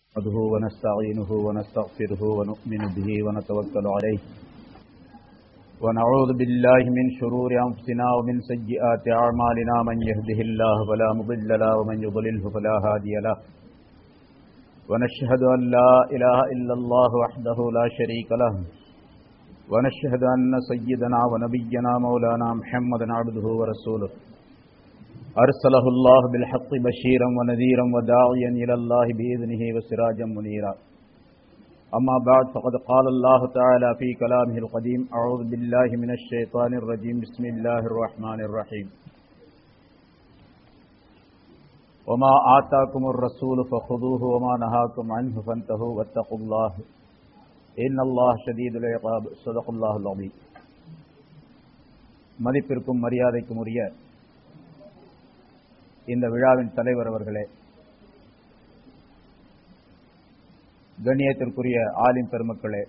نحمده ونستعينه ونستغفره ونؤمن به ونتوكل عليه ونعوذ بالله من شرور أنفسنا ومن سيئات أعمالنا من يهده الله فلا مضل له ومن يضلله فلا هادي له ونشهد أن لا إله إلا الله وحده لا شريك له ونشهد أن سيدنا ونبينا مولانا محمد عبده ورسوله أرسله الله بالحق بشيرا ونذيرا وداعيا إلى الله بإذنه وسراجا منيرا أما بعد فقد قال الله تعالى في كلامه القديم أعوذ بالله من الشيطان الرجيم بسم الله الرحمن الرحيم وما آتاكم الرسول فخذوه وما نهاكم عنه فانتهوا واتقوا الله إن الله شديد العقاب صدق الله العظيم மதிப்பிற்கும் மரியாதைக்கும் உரிய இந்த விழாவின் தலைவர் அவர்களே கண்ணியத்திற்குரிய ஆலிம் பெருமக்களே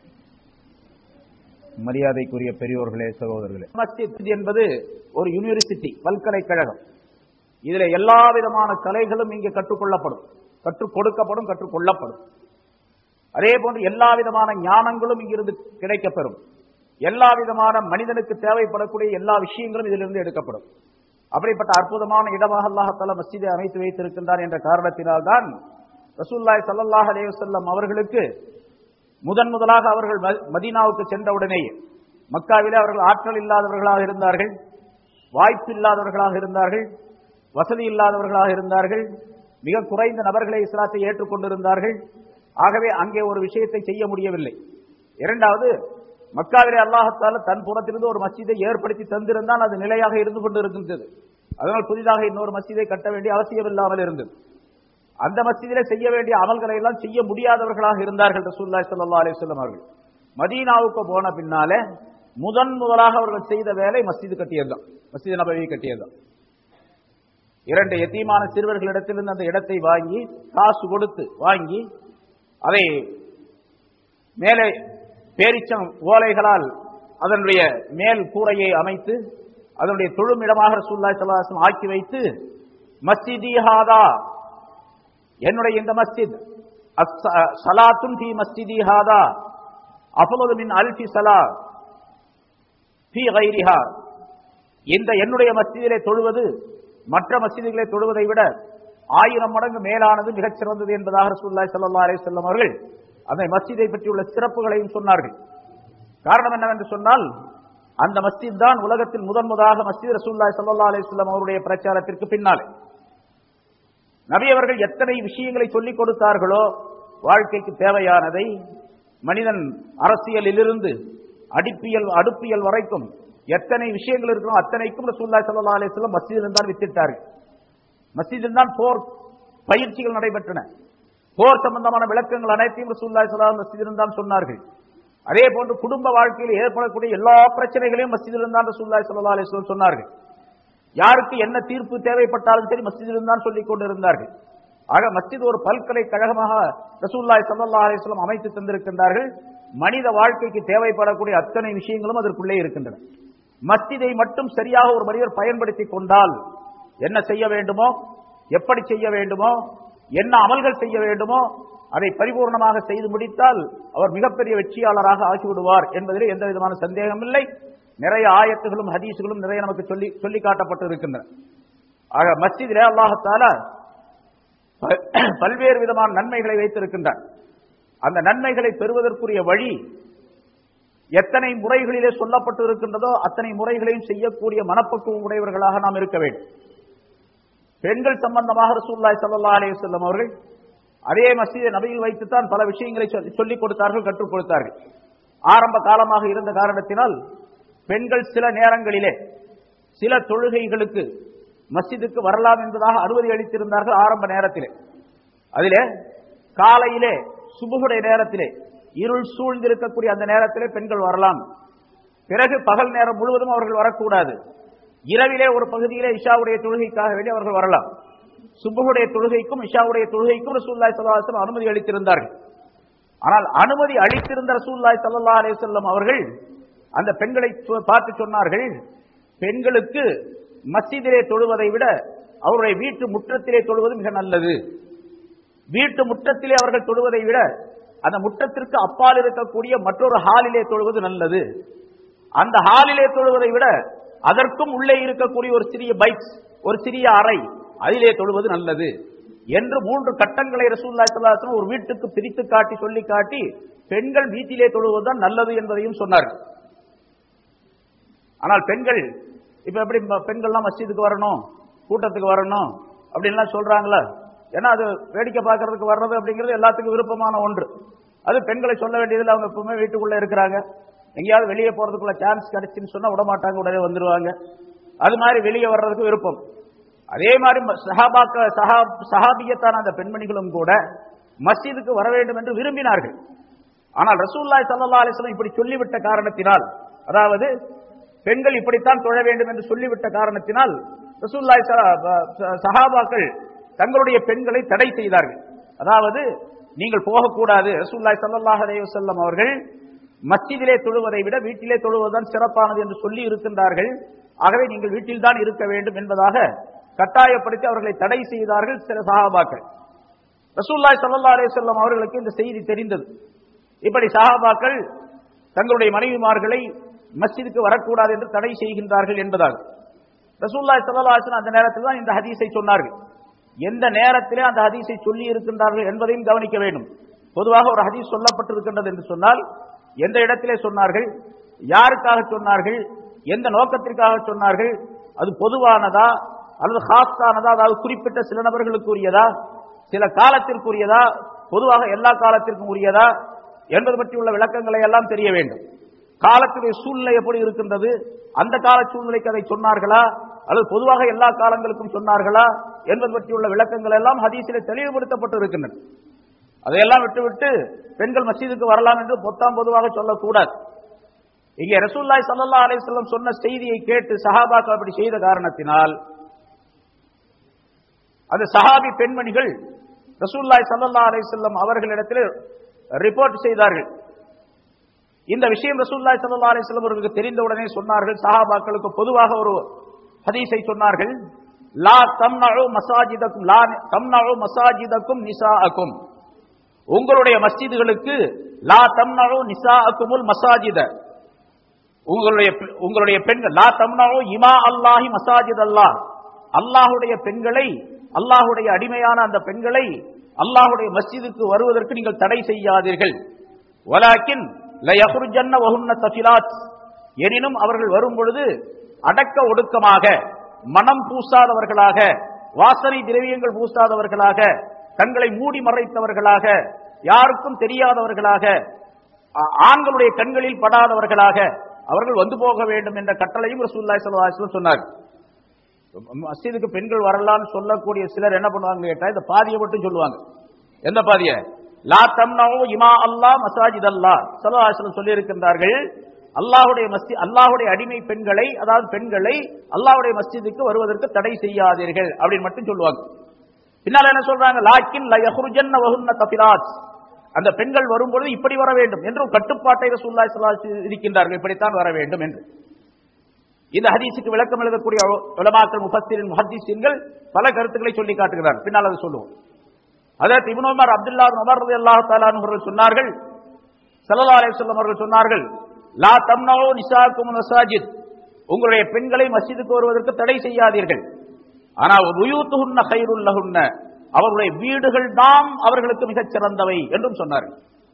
மரியாதைக்குரிய பெரியோர்களே சகோதரர்களே மஸ்ஜித் என்பது ஒரு யூனிவர்சிட்டி பல்கலைக்கழகம் இதுல எல்லா விதமான கலைகளும் இங்கே கற்றுக்கொள்ளப்படும் கற்றுக் கொடுக்கப்படும் கற்றுக்கொள்ளப்படும் அதே போன்று எல்லா விதமான ஞானங்களும் இங்கிருந்து கிடைக்கப்பெறும் எல்லா விதமான மனிதனுக்கு தேவைப்படக்கூடிய எல்லா விஷயங்களும் இதிலிருந்து எடுக்கப்படும் அப்படிப்பட்ட அற்புதமான இடமாக அல்லாஹால மஸ்ஜிதை அமைத்து வைத்திருக்கின்றார் என்ற காரணத்தினால்தான் ரசூல்லாய் சல்லாஹ் அலேவசல்லம் அவர்களுக்கு முதன் முதலாக அவர்கள் மதீனாவுக்கு சென்றவுடனேயே மக்காவிலே அவர்கள் ஆற்றல் இல்லாதவர்களாக இருந்தார்கள் வாய்ப்பு இல்லாதவர்களாக இருந்தார்கள் வசதி இல்லாதவர்களாக இருந்தார்கள் மிக குறைந்த நபர்களை இஸ்லாத்தை ஏற்றுக்கொண்டிருந்தார்கள் ஆகவே அங்கே ஒரு விஷயத்தை செய்ய முடியவில்லை இரண்டாவது மக்காவிலே அல்லாஹத்தால தன் புறத்திலிருந்து ஒரு மஸ்ஜிதை ஏற்படுத்தி தந்திருந்தால் அது நிலையாக இருந்து கொண்டு இருக்கின்றது அதனால் புதிதாக இன்னொரு மஸ்ஜிதை கட்ட வேண்டிய அவசியம் இல்லாமல் இருந்தது அந்த மஸ்ஜிதிலே செய்ய வேண்டிய அமல்களை எல்லாம் செய்ய முடியாதவர்களாக இருந்தார்கள் ரசூல்லாய் சல்லா அலிஸ்லாம் அவர்கள் மதீனாவுக்கு போன பின்னாலே முதன் முதலாக அவர்கள் செய்த வேலை மஸ்ஜிது கட்டியதுதான் மஸ்ஜித் நபவி கட்டியதுதான் இரண்டு எத்தீமான சிறுவர்களிடத்திலிருந்து அந்த இடத்தை வாங்கி காசு கொடுத்து வாங்கி அதை மேலே பேரிச்சம் ஓலைகளால் அதனுடைய மேல் கூரையை அமைத்து அதனுடைய தொழுமிடமாக ரசூல்லாய் சல்லாஹம் ஆக்கி வைத்து மஸ்ஜிதி ஹாதா என்னுடைய இந்த மஸ்ஜித் சலாத்துன் ஃபி மஸ்ஜிதி ஹாதா அஃபலது மின் அல்ஃபி சலா ஃபி கைரிஹா இந்த என்னுடைய மஸ்ஜிதிலே தொழுவது மற்ற மஸ்ஜிதுகளை தொழுவதை விட ஆயிரம் மடங்கு மேலானது மிகச் சிறந்தது என்பதாக ரசூல்லாய் சல்லா அலி சொல்லம் அவர்கள் அந்த மஸ்ஜிதை பற்றியுள்ள சிறப்புகளையும் சொன்னார்கள் காரணம் என்னவென்று சொன்னால் அந்த மஸ்ஜித் தான் உலகத்தில் முதன் முதலாக மஸ்ஜித் ரசூல்லாய் சல்லா அலிஸ்லாம் அவருடைய பிரச்சாரத்திற்கு பின்னாலே நபி அவர்கள் எத்தனை விஷயங்களை சொல்லிக் கொடுத்தார்களோ வாழ்க்கைக்கு தேவையானதை மனிதன் அரசியலிலிருந்து அடிப்பியல் அடுப்பியல் வரைக்கும் எத்தனை விஷயங்கள் இருக்கிறோம் அத்தனைக்கும் ரசூல்லாய் சல்லா அலிஸ்லாம் மஸ்ஜிதில் தான் வித்திட்டார்கள் மஸ்ஜிதில் தான் போர் பயிற்சிகள் நடைபெற்றன போர் சம்பந்தமான விளக்கங்கள் அனைத்தையும் ரசூல்லாய் சல்லா மஸ்ஜிதில் தான் சொன்னார்கள் அதே போன்று குடும்ப வாழ்க்கையில் ஏற்படக்கூடிய எல்லா பிரச்சனைகளையும் மஸ்ஜிதில் தான் ரசூல்லாய் சல்லா அலிஸ்லாம் சொன்னார்கள் யாருக்கு என்ன தீர்ப்பு தேவைப்பட்டாலும் சரி மஸ்ஜிதில் தான் சொல்லிக் கொண்டிருந்தார்கள் ஆக மஸ்ஜித் ஒரு பல்கலைக்கழகமாக ரசூல்லாய் சல்லா அலிஸ்லாம் அமைத்து தந்திருக்கின்றார்கள் மனித வாழ்க்கைக்கு தேவைப்படக்கூடிய அத்தனை விஷயங்களும் அதற்குள்ளே இருக்கின்றன மஸ்ஜிதை மட்டும் சரியாக ஒரு மனிதர் பயன்படுத்தி கொண்டால் என்ன செய்ய வேண்டுமோ எப்படி செய்ய வேண்டுமோ என்ன அமல்கள் செய்ய வேண்டுமோ அதை பரிபூர்ணமாக செய்து முடித்தால் அவர் மிகப்பெரிய வெற்றியாளராக ஆகிவிடுவார் என்பதில் எந்த விதமான சந்தேகம் இல்லை நிறைய ஆயத்துகளும் ஹதீசுகளும் நிறைய நமக்கு சொல்லி சொல்லி காட்டப்பட்டு இருக்கின்றன ஆக மஸ்ஜிதிலே அல்லாஹத்தால பல்வேறு விதமான நன்மைகளை வைத்திருக்கின்றார் அந்த நன்மைகளை பெறுவதற்குரிய வழி எத்தனை முறைகளிலே சொல்லப்பட்டு இருக்கின்றதோ அத்தனை முறைகளையும் செய்யக்கூடிய மனப்பக்குவம் உடையவர்களாக நாம் இருக்க வேண்டும் பெண்கள் சம்பந்தமாக ரசூல்லாய் சல்லா அலே செல்லம் அவர்கள் அதே மசீதை நபையில் வைத்துத்தான் பல விஷயங்களை சொல்லிக் கொடுத்தார்கள் கற்றுக் கொடுத்தார்கள் ஆரம்ப காலமாக இருந்த காரணத்தினால் பெண்கள் சில நேரங்களிலே சில தொழுகைகளுக்கு மஸ்ஜிதுக்கு வரலாம் என்பதாக அனுமதி அளித்திருந்தார்கள் ஆரம்ப நேரத்திலே அதிலே காலையிலே சுபுகுடைய நேரத்திலே இருள் சூழ்ந்திருக்கக்கூடிய அந்த நேரத்திலே பெண்கள் வரலாம் பிறகு பகல் நேரம் முழுவதும் அவர்கள் வரக்கூடாது இரவிலே ஒரு பகுதியிலே இஷாவுடைய தொழுகைக்காக வேண்டி அவர்கள் வரலாம் சுபுகுடைய தொழுகைக்கும் இஷாவுடைய தொழுகைக்கும் ரசூல்லாய் சல்லாஹம் அனுமதி அளித்திருந்தார்கள் ஆனால் அனுமதி அளித்திருந்த ரசூல்லாய் சல்லா அலிசல்லம் அவர்கள் அந்த பெண்களை பார்த்து சொன்னார்கள் பெண்களுக்கு மஸ்ஜிதிலே தொழுவதை விட அவருடைய வீட்டு முற்றத்திலே தொழுவது மிக நல்லது வீட்டு முற்றத்திலே அவர்கள் தொழுவதை விட அந்த முற்றத்திற்கு அப்பால் இருக்கக்கூடிய மற்றொரு ஹாலிலே தொழுவது நல்லது அந்த ஹாலிலே தொழுவதை விட அதற்கும் உள்ளே இருக்கக்கூடிய ஒரு சிறிய பைக்ஸ் ஒரு சிறிய அறை அதிலே தொழுவது நல்லது என்று மூன்று கட்டங்களை ரசூல்லாய் ஸல்லல்லாஹு ஒரு வீட்டுக்கு பிரித்து காட்டி சொல்லி காட்டி பெண்கள் வீட்டிலே தொழுவதுதான் நல்லது என்பதையும் சொன்னார்கள் ஆனால் பெண்கள் இப்ப எப்படி ம- பெண்கள்லாம் மஸ்ஜிதுக்கு வரணும் கூட்டத்துக்கு வரணும் அப்படின்லாம் சொல்றாங்களா ஏன்னா அது வேடிக்கை பார்க்கறதுக்கு வர்றது அப்படிங்கிறது எல்லாத்துக்கும் விருப்பமான ஒன்று அது பெண்களை சொல்ல வேண்டியதில்லை அவங்க எப்பவுமே வீட்டுக்குள்ள இருக்கிறாங்க எங்கேயாவது வெளியே போறதுக்குள்ள சான்ஸ் கிடைச்சுன்னு சொன்னா விட மாட்டாங்க உடனே வந்துருவாங்க அது மாதிரி வெளியே வர்றதுக்கு விருப்பம் அதே மாதிரி ம- சஹாபாக்க சஹா சஹாபியத்தான அந்த பெண்மணிகளும் கூட மஸ்ஜிதுக்கு வர வேண்டும் என்று விரும்பினார்கள் ஆனால் ரசூல்லாய் ஸல்லல்லாஹு அலைஹி வஸல்லம் இப்படி சொல்லிவிட்ட காரணத்தினால் அதாவது பெண்கள் இப்படித்தான் தொழ வேண்டும் என்று சொல்லிவிட்ட காரணத்தினால் ரசூல்லாய் ஸ- ச- சஹாபாக்கள் தங்களுடைய பெண்களை தடை செய்தார்கள் அதாவது நீங்கள் போகக்கூடாது ரசூல்லாய் ஸல்லல்லாஹு அலைஹி வஸல்லம் அவர்கள் மஸ்ஜிதிலே தொழுவதை விட வீட்டிலே தொழுவதுதான் சிறப்பானது என்று சொல்லி இருக்கின்றார்கள் ஆகவே நீங்கள் வீட்டில் தான் இருக்க வேண்டும் என்பதாக கட்டாயப்படுத்தி அவர்களை தடை செய்தார்கள் சில சஹாபாக்கள் ரசூல்லாய் ஸல்லல்லாஹு அலைஹி வஸல்லம் அவர்களுக்கு இந்த செய்தி தெரிந்தது இப்படி சஹாபாக்கள் தங்களுடைய மனைவிமார்களை மஸ்ஜிதுக்கு வரக்கூடாது என்று தடை செய்கின்றார்கள் என்பதாக ரசூல்லாய் ஸல்லல்லாஹு அலைஹி வஸல்லம் அந்த நேரத்தில் தான் இந்த ஹதீஸை சொன்னார்கள் எந்த நேரத்திலே அந்த ஹதீஸை சொல்லி இருக்கின்றார்கள் என்பதையும் கவனிக்க வேண்டும் பொதுவாக ஒரு ஹதீஸ் சொல்லப்பட்டிருக்கின்றது என்று சொன்னால் எந்த இடத்திலே சொன்னார்கள் யாருக்காக சொன்னார்கள் எந்த நோக்கத்திற்காக சொன்னார்கள் அது பொதுவானதா அல்லது ஹாஸ்தானதா அதாவது குறிப்பிட்ட சில நபர்களுக்கு உரியதா சில காலத்திற்குரியதா பொதுவாக எல்லா காலத்திற்கும் உரியதா என்பது பற்றியுள்ள விளக்கங்களை எல்லாம் தெரிய வேண்டும் காலத்துடைய சூழ்நிலை எப்படி இருக்கின்றது அந்த கால சூழ்நிலைக்கு அதை சொன்னார்களா அல்லது பொதுவாக எல்லா காலங்களுக்கும் சொன்னார்களா என்பது பற்றியுள்ள விளக்கங்கள் எல்லாம் ஹதீஸிலே தெளிவுபடுத்தப்பட்டு இருக்கின்றன அதையெல்லாம் விட்டுவிட்டு பெண்கள் மசீதுக்கு வரலாம் என்று பொத்தாம் பொதுவாக சொல்லக்கூடாது இங்கே ரசூல்லாய் ஸல்லல்லாஹு அலைஹி வஸல்லம் சொன்ன செய்தியை கேட்டு சஹாபாக்கள் அப்படி செய்த காரணத்தினால் அந்த சஹாபி பெண்மணிகள் ரசூல்லாய் ஸல்லல்லாஹு அலைஹி வஸல்லம் அவர்களிடத்தில் ரிப்போர்ட் செய்தார்கள் இந்த விஷயம் ரசூல்லாய் ஸல்லல்லாஹு அலைஹி வஸல்லம் அவர்களுக்கு தெரிந்தவுடனே சொன்னார்கள் சஹாபாக்களுக்கு பொதுவாக ஒரு ஹதீஸை சொன்னார்கள் லா தம்னஉ மசாஜிதக்கும் லா தம்னஉ மசாஜிதக்கும் நிசாஅக்கும் உங்களுடைய மஸ்ஜிதுகளுக்கு லா தம்னஉ நிசாஅக்குமுல் மசாஜித உங்களுடைய பெ- உங்களுடைய பெண்கள் லா தம்னஉ இமா அல்லாஹி மசாஜித் அல்லாஹ் அல்லாஹ்வுடைய பெண்களை அல்லாஹ்வுடைய அடிமையான அந்த பெண்களை அல்லாஹ்வுடைய மஸ்ஜிதுக்கு வருவதற்கு நீங்கள் தடை செய்யாதீர்கள் வலாக்கின் லயஹ்ருஜன்ன வஹுன்ன தஃபிலாத் எனினும் அவர்கள் வரும் பொழுது அடக்க ஒடுக்கமாக மனம் பூசாதவர்களாக வாசனை திரவியங்கள் பூசாதவர்களாக தங்களை மூடி மறைத்தவர்களாக யாருக்கும் தெரியாதவர்களாக ஆ- ஆண்களுடைய கண்களில் படாதவர்களாக அவர்கள் வந்து போக வேண்டும் என்ற கட்டளையும் ரசூலுல்லாஹி ஸல்லல்லாஹு அலைஹி வஸல்லம் சொன்னார் மஸ்ஜிதுக்கு பெண்கள் வரலாம்னு சொல்லக்கூடிய சிலர் என்ன பண்ணுவாங்க கேட்டா இந்த பாதியை மட்டும் சொல்லுவாங்க எந்த பாதிய லா தம்னவு இமா அல்லாஹ் மசாஜித் அல்லாஹ் ஸல்லல்லாஹு அலைஹி வஸல்லம் சொல்லி இருக்கின்றார்கள் அல்லாஹ்வுடைய மஸ்ஜித் அல்லாஹ்வுடைய அடிமை பெண்களை அதாவது பெண்களை அல்லாஹ்வுடைய மஸ்ஜிதுக்கு வருவதற்கு தடை செய்யாதீர்கள் அப்படின்னு மட்டும் சொல்லுவாங்க பின்னால என்ன சொல்றாங்க லாக்கின் ல யஹ்ருஜன்ன வஹுன்ன தஃபிலாத் அந்த பெண்கள் வரும்பொழுது இப்படி வர வேண்டும் என்று ஒரு கட்டுப்பாட்டை ரசூலுல்லாஹி ஸல்லல்லாஹு அலைஹி வஸல்லம் இருக்கின்றார்கள் இப்படித்தான் வர வேண்டும் என்று இந்த ஹதீஸுக்கு விளக்கம் எழுதக்கூடிய உலமாக்கள் முஃபஸ்ஸிரின் முஹத்திஸீன்கள் பல கருத்துக்களை சொல்லி காட்டுகிறார் பின்னால் அதை சொல்லுவோம் அதற்கு Ibn Umar Abdullah Ibn Umar ரலியல்லாஹு தஆலா அன்ஹு அவர்கள் சொன்னார்கள் ஸல்லல்லாஹு அலைஹி வஸல்லம் அவர்கள் சொன்னார்கள் லா தம்னவு நிசாக்கும் மசாஜித் உங்களுடைய பெண்களை மஸ்ஜிதுக்கு வருவதற்கு தடை செய்யாதீர்கள் ஆனால் ருயூத்துஹுன்ன கைருல் லஹுன்ன அவர்களுடைய வீடுகள் தான் அவர்களுக்கு மிகச் சிறந்தவை என்றும் சொன்னார்கள்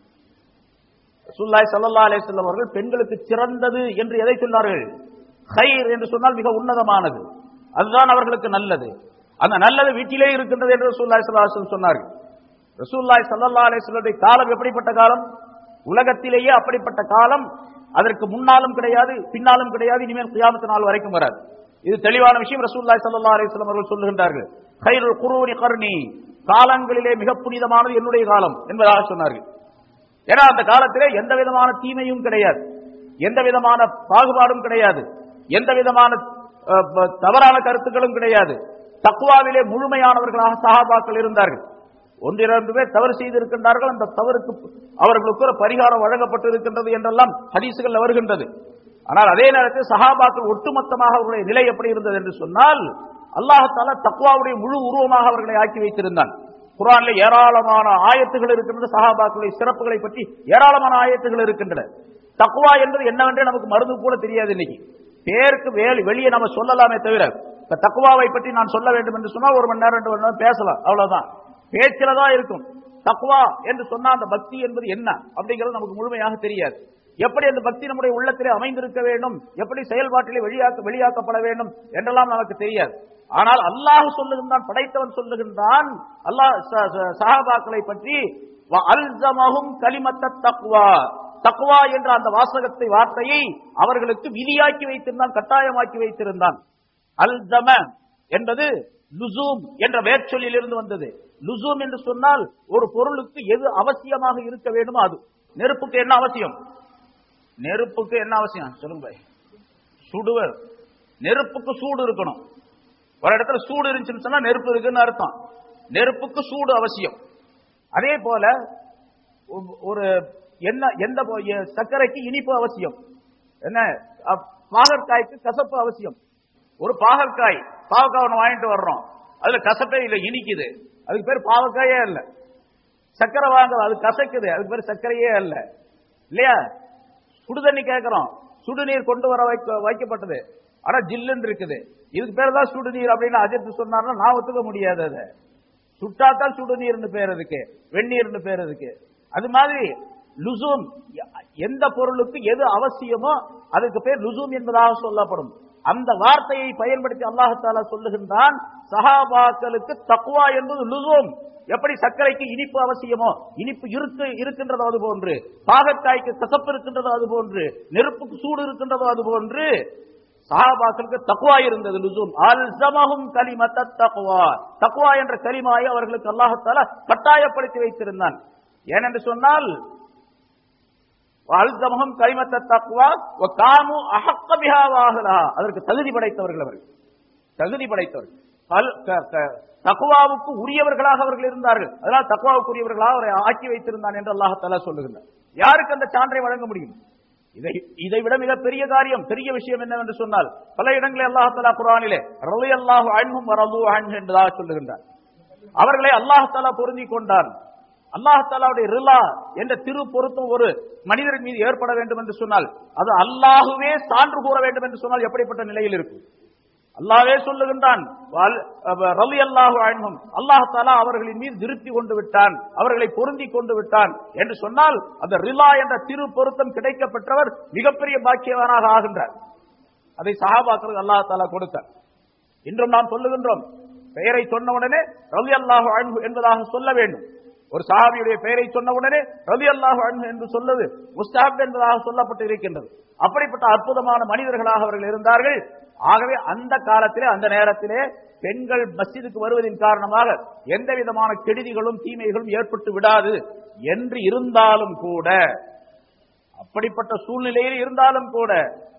ரசூலுல்லாஹி ஸல்லல்லாஹு அலைஹி வஸல்லம் அவர்கள் பெண்களுக்கு சிறந்தது என்று எதை சொன்னார்கள் ஹைர் என்று சொன்னால் மிக உன்னதமானது அதுதான் அவர்களுக்கு நல்லது அந்த நல்லது வீட்டிலே இருக்கின்றது என்று ரசூலுல்லாஹி ஸல்லல்லாஹு அலைஹி வஸல்லம் சொன்னார்கள் ரசூலுல்லாஹி ஸல்லல்லாஹு அலைஹி வஸல்லம் காலம் எப்படிப்பட்ட காலம் உலகத்திலேயே அப்படிப்பட்ட காலம் அதற்கு முன்னாலும் கிடையாது பின்னாலும் கிடையாது இனிமேல் கியாமத்து நாள் வரைக்கும் வராது இது தெளிவான விஷயம் ரசூலுல்லாஹி ஸல்லல்லாஹு அலைஹி வஸல்லம் அவர்கள் சொல்லுகின்றார்கள் கைருல் குரூனி கர்ணி காலங்களிலே மிக புனிதமானது என்னுடைய காலம் என்பதாக சொன்னார்கள் ஏன்னா அந்த காலத்திலே எந்த விதமான தீமையும் கிடையாது எந்த விதமான பாகுபாடும் கிடையாது எந்த விதமான அஹ், ப- தவறான கருத்துக்களும் கிடையாது தக்குவாவிலே முழுமையானவர்களாக சஹாபாக்கள் இருந்தார்கள் ஒன்றிரண்டு பேர் தவறு செய்திருக்கின்றார்கள் அந்த தவறுக்கு அவர்களுக்கு ஒரு பரிகாரம் வழங்கப்பட்டு இருக்கின்றது என்றெல்லாம் ஹதீசுகள் வருகின்றது ஆனால் அதே நேரத்தில் சஹாபாக்கள் ஒட்டுமொத்தமாக அவர்களுடைய நிலை எப்படி இருந்தது என்று சொன்னால் அல்லாஹால தக்வாவுடைய முழு உருவமாக அவர்களை ஆக்கி வைத்திருந்தான் குரான்ல ஏராளமான ஆயத்துகள் இருக்கின்றன சஹாபாக்களுடைய சிறப்புகளை பற்றி ஏராளமான ஆயத்துகள் இருக்கின்றன தக்குவா என்பது என்னவென்றே நமக்கு மருந்து கூட தெரியாது இன்னைக்கு பேருக்கு வேலி வெளியே நம்ம சொல்லலாமே தவிர இப்ப தக்குவாவை பற்றி நான் சொல்ல வேண்டும் என்று சொன்னால் ஒரு மணி நேரம் ரெண்டு மணி நேரம் பேசலாம் அவ்வளவுதான் பேச்சில தான் இருக்கும் தக்குவா என்று சொன்னா அந்த பக்தி என்பது என்ன அப்படிங்கிறது நமக்கு முழுமையாக தெரியாது எப்படி அந்த பக்தி நம்முடைய உள்ளத்திலே அமைந்திருக்க வேண்டும் எப்படி செயல்பாட்டிலே வெளியாக்க வெளியாக்கப்பட வேண்டும் என்றெல்லாம் நமக்கு தெரியாது ஆனால் அல்லாஹ் சொல்லுகின்றான் படைத்தவன் சொல்லுகின்றான் அல்லாஹ் ச- ச- சஹாபாக்களை பற்றி அல்சமஹும் கலிமத்த தக்வா தக்வா என்ற அந்த வாசகத்தை வார்த்தையை அவர்களுக்கு விதியாக்கி வைத்திருந்தான் கட்டாயமாக்கி வைத்திருந்தான் அல்தம என்பது லுசூம் என்ற வேர்ச்சொல்லில் இருந்து வந்தது லுசூம் என்று சொன்னால் ஒரு பொருளுக்கு எது அவசியமாக இருக்க வேண்டுமோ அது நெருப்புக்கு என்ன அவசியம் நெருப்புக்கு என்ன அவசியம் சொல்லுங்க பாய் சுடுவர் நெருப்புக்கு சூடு இருக்கணும் ஒரு இடத்துல சூடு இருந்துச்சுன்னு சொன்னா நெருப்பு இருக்குன்னு அர்த்தம் நெருப்புக்கு சூடு அவசியம் அதே போல ஒ- ஒரு என்ன எந்த போ- எ- சர்க்கரைக்கு இனிப்பு அவசியம் என்ன அ- பாகற்காய்க்கு கசப்பு அவசியம் ஒரு பாகற்காய் பாவக்காய் ஒன்று வாங்கிட்டு வர்றோம் அதுல கசப்பே இல்லை இனிக்குது அதுக்கு பேர் பாவக்காயே இல்ல சர்க்கரை வாங்குறது அது கசக்குது அதுக்கு பேர் சர்க்கரையே இல்ல இல்லையா சுடுதண்ணி கேட்கிறோம் சுடுநீர் கொண்டு வர வைக்க வைக்கப்பட்டது ஆனா ஜில்லுன்னு இருக்குது இதுக்கு பேர் தான் சுடுநீர் அப்படின்னு அஜித் சொன்னார்னா நான் ஒத்துக்க முடியாது அதை சுட்டாத்தான் சுடுநீர்னு பேர் அதுக்கு வெந்நீர்னு பேர் அதுக்கு அது மாதிரி லுசூம் எந்த பொருளுக்கு எது அவசியமோ அதுக்கு பேர் லுசூம் என்பதாக சொல்லப்படும் அந்த வார்த்தையை பயன்படுத்தி அல்லாஹாலா சொல்லுகின்றான் சஹாபாக்களுக்கு தக்வா என்பது லுசூம் எப்படி சர்க்கரைக்கு இனிப்பு அவசியமோ இனிப்பு இருக்கு இருக்கின்றதோ அது போன்று பாகக்காய்க்கு கசப்பு இருக்கின்றதோ அது போன்று நெருப்புக்கு சூடு இருக்கின்றதோ அது போன்று சஹாபாக்களுக்கு தக்குவா இருந்தது லுசூம் அல்சமஹும் கலிமத்த தக்குவா தக்குவா என்ற கலிமாயை அவர்களுக்கு அல்லாஹத்தால கட்டாயப்படுத்தி வைத்திருந்தான் ஏனென்று சொன்னால் அல்சமஹும் கலிமத்த தக்குவா காமு அஹக்க பிஹா வாஹலா அதற்கு தகுதி படைத்தவர்கள் அவர்கள் தகுதி படைத்தவர்கள் கல்- க- க- தக்குவாவுக்கு உரியவர்களாக அவர்கள் இருந்தார்கள் அதனால் தக்குவாவுக்கு உரியவர்களாக அவரை ஆக்கி வைத்திருந்தான் என்று அல்லாஹத்தாலா சொல்லுகின்றார் யாருக்கு அந்த சான்றை வழங்க முடியும் இதை இதை விட மிக பெரிய காரியம் பெரிய விஷயம் என்னவென்று சொன்னால் பல இடங்களில் அல்லாஹாலா குரானிலே ரலி அல்லாஹு அன்ஹும் வரது அன் என்பதாக சொல்லுகின்றார் அவர்களை அல்லாஹாலா பொருந்தி கொண்டான் அல்லாஹாலாவுடைய ரிலா என்ற திரு பொருத்தம் ஒரு மனிதரின் மீது ஏற்பட வேண்டும் என்று சொன்னால் அது அல்லாஹுவே சான்று கூற வேண்டும் என்று சொன்னால் எப்படிப்பட்ட நிலையில் இருக்கும் அல்லாஹ்வே சொல்லுகின்றான் ரலி அல்லாஹு அன்ஹும் அல்லாஹ் தாலா அவர்களின் மீது திருப்தி கொண்டு விட்டான் அவர்களை பொருந்தி கொண்டு விட்டான் என்று சொன்னால் அந்த ரிலா என்ற திரு பொருத்தம் கிடைக்கப்பெற்றவர் மிகப்பெரிய பாக்கியவானாக ஆகின்றார் அதை சஹாபாக்களுக்கு அல்லாஹ் தாலா கொடுத்தார் இன்றும் நாம் சொல்லுகின்றோம் பெயரை சொன்ன உடனே ரவி அல்லாஹு அன்பு என்பதாக சொல்ல வேண்டும் ஒரு சஹாபியுடைய பெயரை சொன்ன உடனே ரவி அல்லாஹு அன்பு என்று சொல்வது முஸ்தாப் என்பதாக சொல்லப்பட்டு இருக்கின்றது அப்படிப்பட்ட அற்புதமான மனிதர்களாக அவர்கள் இருந்தார்கள் ஆகவே அந்த காலத்திலே அந்த நேரத்திலே பெண்கள் மஸ்ஜிதுக்கு வருவதின் காரணமாக எந்த விதமான கெடுதிகளும் தீமைகளும் ஏற்பட்டு விடாது என்று இருந்தாலும் கூட அப்படிப்பட்ட சூழ்நிலையில் இருந்தாலும் கூட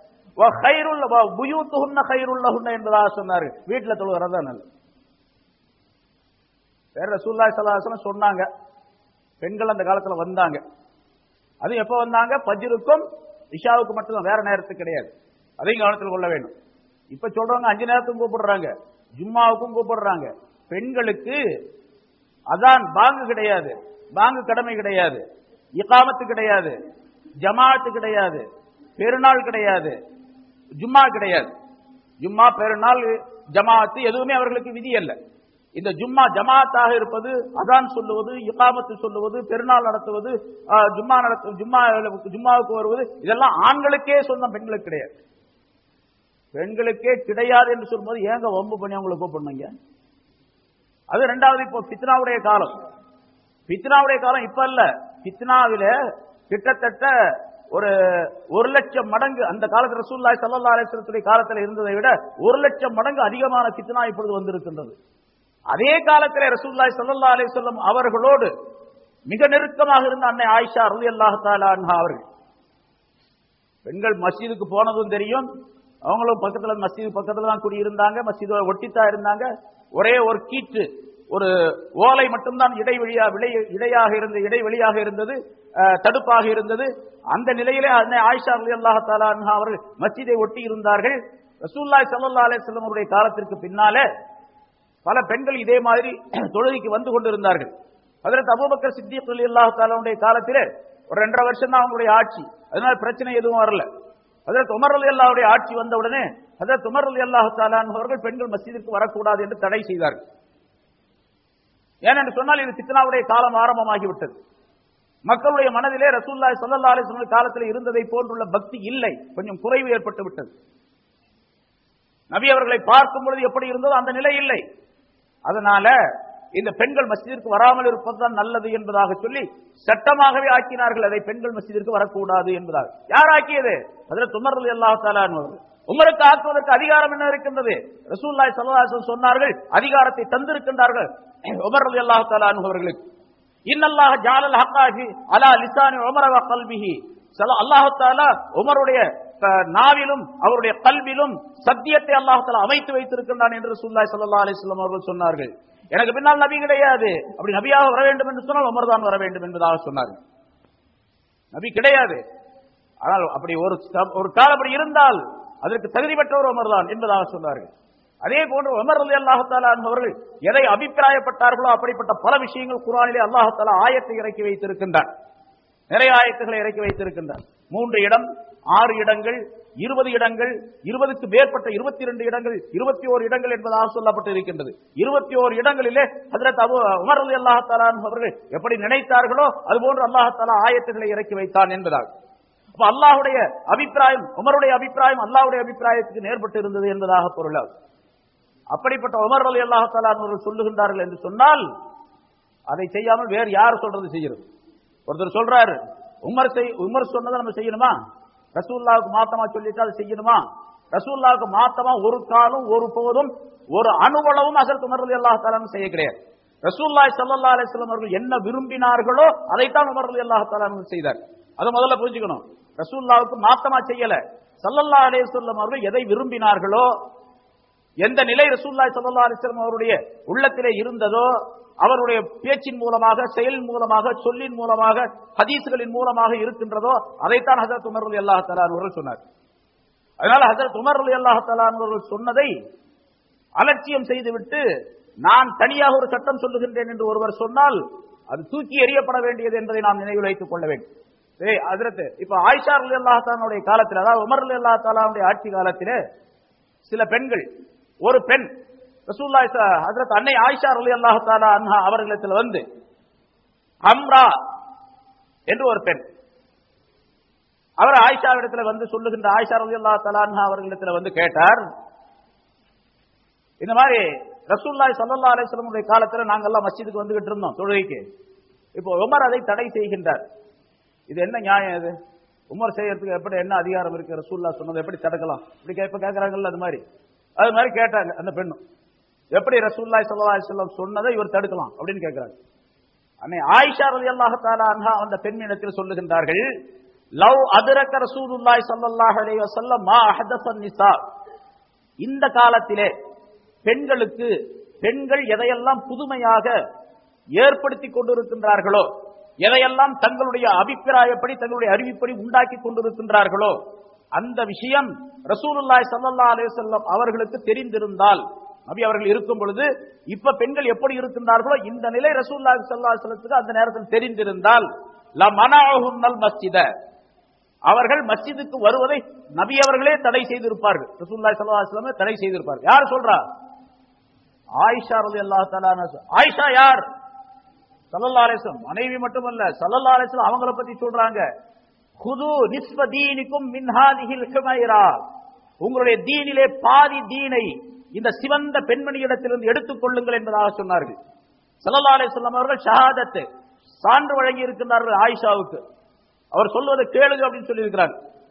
புயூத்துகுன்ன கைருள்ளகுன்ன என்பதாக சொன்னார்கள் வீட்டுல தொழுகிறதா நல்லது வேற ரசூல்லா சலாசனம் சொன்னாங்க பெண்கள் அந்த காலத்துல வந்தாங்க அது எப்ப வந்தாங்க பஜ்ருக்கும் இஷாவுக்கு மட்டும்தான் வேற நேரத்துக்கு கிடையாது அதையும் கவனத்தில் கொள்ள வேண்டும் இப்ப சொல்றவங்க அஞ்சு நேரத்துக்கும் கூப்பிடுறாங்க ஜும்மாவுக்கும் கூப்பிடுறாங்க பெண்களுக்கு அதான் பாங்கு கிடையாது பாங்கு கடமை கிடையாது இகாமத்து கிடையாது ஜமாத்து கிடையாது பெருநாள் கிடையாது ஜும்மா கிடையாது ஜும்மா பெருநாள் ஜமாத்து எதுவுமே அவர்களுக்கு விதி அல்ல இந்த ஜும்மா ஜமாத்தாக இருப்பது அதான் சொல்லுவது இகாமத்து சொல்லுவது பெருநாள் நடத்துவது ஆஹ், ஜும்மா நடத்து ஜும்மா ஜும்மாவுக்கு வருவது இதெல்லாம் ஆண்களுக்கே சொந்தம் பெண்களுக்கு கிடையாது பெண்களுக்கே கிடையாது என்று சொல்லும்போது ஏங்க வம்பு பண்ணி அவங்களை கூப்பிடணுங்க அது ரெண்டாவது இப்போ பித்னாவுடைய காலம் பித்னாவுடைய காலம் இப்ப இல்ல பித்னாவில கிட்டத்தட்ட ஒரு ஒரு லட்சம் மடங்கு அந்த காலத்துல ரசூல்லாய் சல்லா அலிஸ்லத்துடைய காலத்துல இருந்ததை விட ஒரு லட்சம் மடங்கு அதிகமான பித்னா இப்பொழுது வந்திருக்கின்றது அதே காலத்திலே ரசூல்லாய் சல்லா அலிஸ்லம் அவர்களோடு மிக நெருக்கமாக இருந்த அன்னை ஆயிஷா ரலி அல்லாஹாலா அவர்கள் பெண்கள் மஸ்ஜிதுக்கு போனதும் தெரியும் அவங்களும் பக்கத்துல மஸ்ஜிது பக்கத்துல தான் குடியிருந்தாங்க மஸ்ஜிதோட ஒட்டித்தான் இருந்தாங்க ஒரே ஒரு கீற்று ஒரு ஓலை மட்டும்தான் இடைவெளியா விளை இடையாக இருந்த இடைவெளியாக இருந்தது அஹ், தடுப்பாக இருந்தது அந்த நிலையிலே அன்னை ஆயிஷா அலி அல்லாஹாலா அவர்கள் மஸ்ஜிதை ஒட்டி இருந்தார்கள் ரசூல்லாய் சல்லா அலிஸ்லம் அவருடைய காலத்திற்கு பின்னாலே பல பெண்கள் இதே மாதிரி தொழுகைக்கு வந்து கொண்டிருந்தார்கள் அதற்கு அபூபக்கர் சித்திக் அல்லாஹ் தாலாவுடைய காலத்திலே ஒரு ரெண்டரை வருஷம் தான் அவங்களுடைய ஆட்சி அதனால பிரச்சனை எதுவும் வரல அதற்கு உமர் அலி அல்லாவுடைய ஆட்சி வந்த உடனே அதற்கு உமர் அலி அல்லாஹு தாலான் அவர்கள் பெண்கள் மஸ்ஜிதிற்கு வரக்கூடாது என்று தடை செய்தார்கள் ஏனென்று சொன்னால் இது சித்தனாவுடைய காலம் ஆரம்பமாகிவிட்டது மக்களுடைய மனதிலே ரசூல்லாய் சல்லா அலிஸ்வல் காலத்தில் இருந்ததை போன்றுள்ள பக்தி இல்லை கொஞ்சம் குறைவு ஏற்பட்டு விட்டது நபி அவர்களை பார்க்கும் பொழுது எப்படி இருந்ததோ அந்த நிலை இல்லை அதனால இந்த பெண்கள் மஸ்ஜிதிற்கு வராமல் இருப்பதுதான் நல்லது என்பதாக சொல்லி சட்டமாகவே ஆக்கினார்கள் அதை பெண்கள் மஸ்ஜிதிற்கு வரக்கூடாது என்பதாக யார் ஆக்கியது அதில் துமர்றது எல்லா தாலானவர்கள் உமருக்கு ஆக்குவதற்கு அதிகாரம் என்ன இருக்கின்றது ரசூல்லாய் சல்லாசன் சொன்னார்கள் அதிகாரத்தை தந்திருக்கின்றார்கள் உமர் அலி அல்லாஹ் தாலான் அவர்களுக்கு இன்னல்லாஹ் ஜாலல் ஹக்காஹி அலா லிசானி உமர வ கல்பிஹி அல்லாஹ் தாலா உமருடைய அஹ், நாவிலும் அவருடைய கல்விலும் சத்தியத்தை அல்லாஹ் தாலா அமைத்து வைத்திருக்கின்றான் என்று ரசூலுல்லாஹி ஸல்லல்லாஹு அலைஹி வஸல்லம் அவர்கள் சொன்னார்கள் எனக்கு பின்னால் நபி கிடையாது அப்படி நபியாக வர வேண்டும் என்று சொன்னால் உமர் தான் வர வேண்டும் என்பதாக சொன்னார்கள் நபி கிடையாது ஆனால் அப்படி ஒரு ச- ஒரு காலம் அப்படி இருந்தால் அதற்கு தகுதி பெற்றவர் உமர் தான் என்பதாக சொன்னார்கள் அதே போன்று உமர் அலி அல்லாஹாலா அவர்கள் எதை அபிப்பிராயப்பட்டார்களோ அப்படிப்பட்ட பல விஷயங்கள் குரானிலே அல்லாஹாலா ஆயத்தை இறக்கி வைத்திருக்கின்றார் நிறைய ஆயத்துகளை இறக்கி வைத்திருக்கின்றார் மூன்று இடம் ஆறு இடங்கள் இருபது இடங்கள் இருபதுக்கு மேற்பட்ட இருபத்தி இரண்டு இடங்கள் இருபத்தி ஓரு இடங்கள் என்பதாக சொல்லப்பட்டு இருக்கின்றது இருபத்தி ஓரு இடங்களிலே ஹஜரத் அபு உமர் அலி அல்லாஹாலா அவர்கள் எப்படி நினைத்தார்களோ அதுபோன்று அல்லாஹாலா ஆயத்துகளை இறக்கி வைத்தான் என்பதாக அப்ப அல்லாஹ்வுடைய அபிப்பிராயம் உமருடைய அபிப்பிராயம் அல்லாஹ்வுடைய அபிப்பிராயத்துக்கு நேர்பட்டு இருந்தது என்பதாக பொருளாகும் அப்படிப்பட்ட உமர் அலி அல்லாஹாலா அவர்கள் சொல்லுகின்றார்கள் என்று சொன்னால் அதை செய்யாமல் வேறு யார் சொல்றது செய்கிறது ஒருத்தர் சொல்றாரு உமர் செய் உமர் சொன்னதை நம்ம செய்யணுமா ரசூல்லாவுக்கு மாத்தமா சொல்லிட்டு அதை செய்யணுமா ரசூல்லாவுக்கு மாத்தமா ஒரு காலம் ஒரு போதும் ஒரு அணுவளவும் அசல் உமர் அலி அல்லாஹாலும் செய்ய கிடையாது ரசூல்லாய் சல்லா அலிஸ்லாம் அவர்கள் என்ன விரும்பினார்களோ அதைத்தான் உமர் அலி அல்லாஹாலும் செய்தார் அதை முதல்ல புரிஞ்சுக்கணும் ரசூல்லாவுக்கு மாத்தமா செய்யல சல்லல்லா அலிஸ்லாம் அவர்கள் எதை விரும்பினார்களோ எந்த நிலை ரசூல்லாய் சல்லா அலிஸ்லாம் அவருடைய உள்ளத்திலே இருந்ததோ அவருடைய பேச்சின் மூலமாக செயல் மூலமாக சொல்லின் மூலமாக ஹதீசுகளின் மூலமாக இருக்கின்றதோ அதைத்தான் ஹசரத் உமர் அலி அல்லாஹ் அவர்கள் சொன்னார் அதனால ஹசரத் உமர் அலி அல்லாஹ் அவர்கள் சொன்னதை அலட்சியம் செய்துவிட்டு நான் தனியாக ஒரு சட்டம் சொல்லுகின்றேன் என்று ஒருவர் சொன்னால் அது தூக்கி எறியப்பட வேண்டியது என்பதை நாம் நினைவில் வைத்துக் கொள்ள வேண்டும் ஏய் ஹசரத் இப்ப ஆயிஷா அலி அல்லாஹானுடைய காலத்தில் அதாவது உமர் அலி அல்லா தாலாவுடைய ஆட்சி காலத்திலே சில பெண்கள் ஒரு பெண் ரசூல்லாய் ஹஜரத் அன்னை ஆயிஷா ரலி அல்லாஹு தாலா அன்ஹா அவர்களிடத்தில் வந்து ஹம்ரா என்று ஒரு பெண் அவர் ஆயிஷாவிடத்துல வந்து சொல்லுகின்ற ஆயிஷா ரலி அல்லாஹு தாலா அன்ஹா அவர்களிடத்துல வந்து கேட்டார் இந்த மாதிரி ரசூல்லாய் சல்லல்லா அலிஸ்லமுடைய காலத்துல நாங்கெல்லாம் மஸ்ஜிதுக்கு வந்துகிட்டு இருந்தோம் தொழுகைக்கு இப்போ உமர் அதை தடை செய்கின்றார் இது என்ன நியாயம் இது உமர் செய்யறதுக்கு எப்படி என்ன அதிகாரம் இருக்கு ரசூல்லா சொன்னது எப்படி தடுக்கலாம் இப்படி கேட்ப கேட்கறாங்கல்ல அது மாதிரி அது மாதிரி கேட்டாங்க அந்த பெண்ணும் எப்படி ரசூல்லாய் சல்லா அலிஸ்லாம் சொன்னதை இவர் தடுக்கலாம் அப்படின்னு கேட்கிறாங்க அன்னை ஆயிஷா ரலி அல்லாஹாலா அன்ஹா அந்த பெண்ணிடத்தில் சொல்லுகின்றார்கள் லவ் அதிரக்க ரசூலுல்லாய் ஸல்லல்லாஹு அலைஹி வஸல்லம் மா அஹதஸன் நிசா இந்த காலத்திலே பெண்களுக்கு பெண்கள் எதையெல்லாம் புதுமையாக ஏற்படுத்தி கொண்டிருக்கின்றார்களோ எதையெல்லாம் தங்களுடைய அபிப்பிராயப்படி தங்களுடைய அறிவிப்படி உண்டாக்கி கொண்டிருக்கின்றார்களோ அந்த விஷயம் ரசூலுல்லாய் ஸல்லல்லாஹு அலைஹி வஸல்லம் அவர்களுக்கு தெரிந்திருந்தால் நபி அவர்கள் இருக்கும் பொழுது இப்ப பெண்கள் எப்படி இருக்கின்றார்களோ இந்த நிலை ரசூலுல்லாஹி ஸல்லல்லாஹு அலைஹி வஸல்லத்துக்கு அந்த நேரத்தில் தெரிந்திருந்தால் ல மனஅஹுன்னல் மஸ்ஜித அவர்கள் மஸ்ஜிதுக்கு வருவதை நபி அவர்களே தடை செய்திருப்பார்கள் ரசூலுல்லாஹி ஸல்லல்லாஹு அலைஹி வஸல்லம் தடை செய்திருப்பார்கள் யார் சொல்றா ஆயிஷா ரலியல்லாஹு தஆலா அன்ஹா ஆயிஷா யார் சல்லல்லா அலிஸ்லம் மனைவி மட்டுமல்ல சல்லல்லா அலிஸ்லம் அவங்கள பத்தி சொல்றாங்க குது நிஸ்ப தீனிக்கும் மின்ஹாதிஹில் ஹுமைரா உங்களுடைய தீனிலே பாதி தீனை இந்த சிவந்த பெண்மணியிடத்திலிருந்து எடுத்துக் கொள்ளுங்கள் என்பதாக சொன்னார்கள் சல்லல்லா அலிஸ்லாம் அவர்கள் ஷஹாதத்து சான்று வழங்கி இருக்கின்றார்கள் ஆயிஷாவுக்கு அவர் சொல்வதை கேளுங்க அப்படின்னு சொல்லியிருக்கிறார்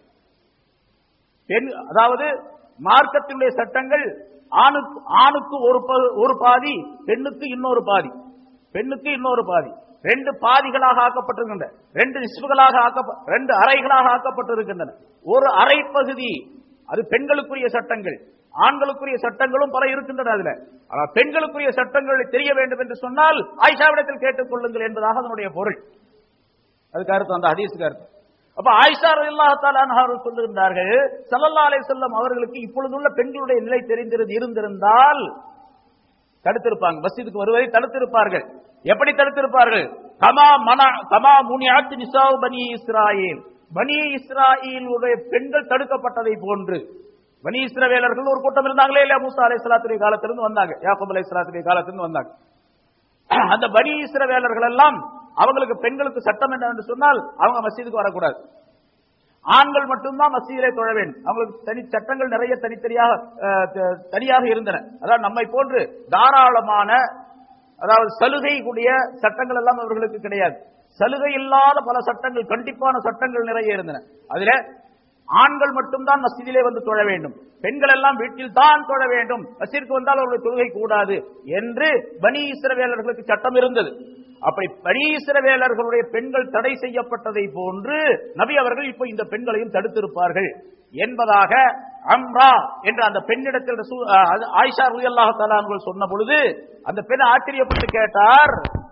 பெண் அதாவது மார்க்கத்தினுடைய சட்டங்கள் ஆணுக்கு ஆணுக்கு ஒரு ப- ஒரு பாதி பெண்ணுக்கு இன்னொரு பாதி பெண்ணுக்கு இன்னொரு பாதி ரெண்டு பாதிகளாக ஆக்கப்பட்டிருக்கின்றன ரெண்டு நிஸ்புகளாக ஆக்க ரெண்டு அறைகளாக ஆக்கப்பட்டிருக்கின்றன ஒரு அறை பகுதி அது பெண்களுக்குரிய சட்டங்கள் ஆண்களுக்குரிய சட்டங்களும் பல இருக்கின்றன அதுல ஆனால் பெண்களுக்குரிய சட்டங்கள் தெரிய வேண்டும் என்று சொன்னால் ஆயிஷாவிடத்தில் கேட்டுக் கொள்ளுங்கள் என்பதாக அதனுடைய பொருள் அதுக்கு அர்த்தம் அந்த ஹதீஸுக்கு அர்த்தம் அப்ப ஆயிஷா ரலியல்லாஹு அவர்கள் சொல்லுகின்றார்கள் ஸல்லல்லாஹு அலைஹி வஸல்லம் அவர்களுக்கு இப்பொழுதுள்ள பெண்களுடைய நிலை தெரிந்திருந்து இருந்திருந்தால் தடுத்திருப்பாங்க மஸ்ஜிதுக்கு வருவதை தடுத்திருப்பார்கள் எப்படி தடுத்திருப்பார்கள் கமா மன கமா முனியாத் நிசாவ் பனி இஸ்ராயேல் பனி இஸ்ராயேலுடைய பெண்கள் தடுக்கப்பட்டதை போன்று பனி இஸ்ரவேலர்கள் ஒரு கூட்டம் இருந்தாங்களே இல்லையா மூசா அலை சலாத்துடைய காலத்திலிருந்து வந்தாங்க யாக்கோப் அலை சலாத்துடைய காலத்திலிருந்து வந்தாங்க அந்த பனி இஸ்ரவேலர்கள் எல்லாம் அவங்களுக்கு பெண்களுக்கு சட்டம் என்னவென்று சொன்னால் அவங்க மஸ்ஜிதுக்கு வரக்கூடாது ஆண்கள் மட்டும்தான் மசீதிலே தொழ வேண்டும் அவங்களுக்கு தனி சட்டங்கள் நிறைய தனித்தனியாக அஹ், த- தனியாக இருந்தன அதாவது நம்மை போன்று தாராளமான அதாவது சலுகை கூடிய சட்டங்கள் எல்லாம் அவர்களுக்கு கிடையாது சலுகை இல்லாத பல சட்டங்கள் கண்டிப்பான சட்டங்கள் நிறைய இருந்தன அதுல ஆண்கள் மட்டும்தான் மஸ்ஜிதிலே வந்து தொழ வேண்டும் பெண்கள் எல்லாம் வீட்டில் தான் தொழ வேண்டும் மஸ்ஜிற்கு வந்தால் அவர்களுடைய தொழுகை கூடாது என்று பனி இஸ்ரவேலர்களுக்கு சட்டம் இருந்தது அப்படி பனி இஸ்ரவேலர்களுடைய பெண்கள் தடை செய்யப்பட்டதை போன்று நபி அவர்கள் இப்போ இந்த பெண்களையும் தடுத்திருப்பார்கள் என்பதாக அம்ரா என்ற அந்த பெண்ணிடத்தில் ரசூ- அஹ், அது ஆயிஷா ரலியல்லாஹு தஆலா அவர்கள் சொன்ன பொழுது அந்த பெண் ஆச்சரியப்பட்டு கேட்டார்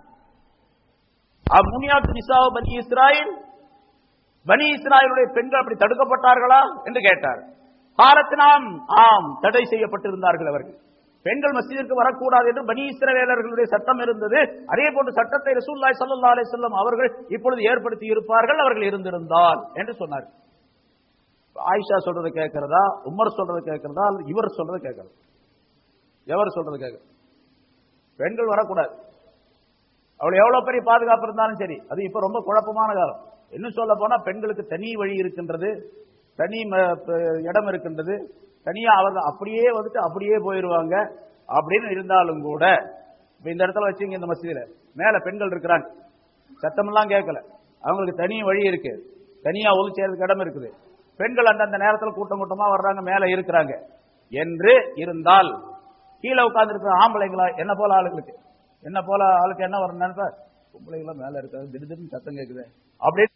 முனியாத் நிசாவ் பனி இஸ்ராயில் பனி இஸ்ராயலுடைய பெண்கள் அப்படி தடுக்கப்பட்டார்களா என்று கேட்டார் காலத்தினாம் ஆம் தடை செய்யப்பட்டிருந்தார்கள் அவர்கள் பெண்கள் மஸ்ஜிதிற்கு வரக்கூடாது என்று பனி இஸ்ரவேலர்களுடைய சட்டம் இருந்தது அதே போன்ற சட்டத்தை ரசூலுல்லாஹி ஸல்லல்லாஹு அலைஹி வஸல்லம் அவர்கள் இப்பொழுது ஏற்படுத்தி இருப்பார்கள் அவர்கள் இருந்திருந்தால் என்று சொன்னார் ஆயிஷா சொல்றதை கேட்கிறதா உமர் சொல்றதை கேட்கிறதா அல்லது இவர் சொல்றதை கேட்கிறதா எவர் சொல்றது கேட்கிறது பெண்கள் வரக்கூடாது அவள் எவ்வளவு பெரிய பாதுகாப்பு இருந்தாலும் சரி அது இப்ப ரொம்ப குழப்பமான காலம் இன்னும் சொல்ல போனா பெண்களுக்கு தனி வழி இருக்கின்றது தனி ம- ப- இடம் இருக்கின்றது தனியா அவர்கள் அப்படியே வந்துட்டு அப்படியே போயிருவாங்க அப்படின்னு இருந்தாலும் கூட இப்ப இந்த இடத்துல வச்சுங்க இந்த மசீதில மேல பெண்கள் இருக்கிறாங்க சத்தமெல்லாம் கேட்கல அவங்களுக்கு தனி வழி இருக்கு தனியா ஒது செய்யறதுக்கு இடம் இருக்குது பெண்கள் அந்தந்த நேரத்தில் கூட்டம் கூட்டமா வர்றாங்க மேல இருக்கிறாங்க என்று இருந்தால் கீழே உட்கார்ந்து இருக்கிற ஆம்பளைங்களா என்ன போல ஆளுங்களுக்கு என்ன போல ஆளுக்கு என்ன வரும் நினைப்ப பொம்பளைங்களா மேல இருக்காது திடீர்னு சத்தம் கேக்குது அப்படின்னு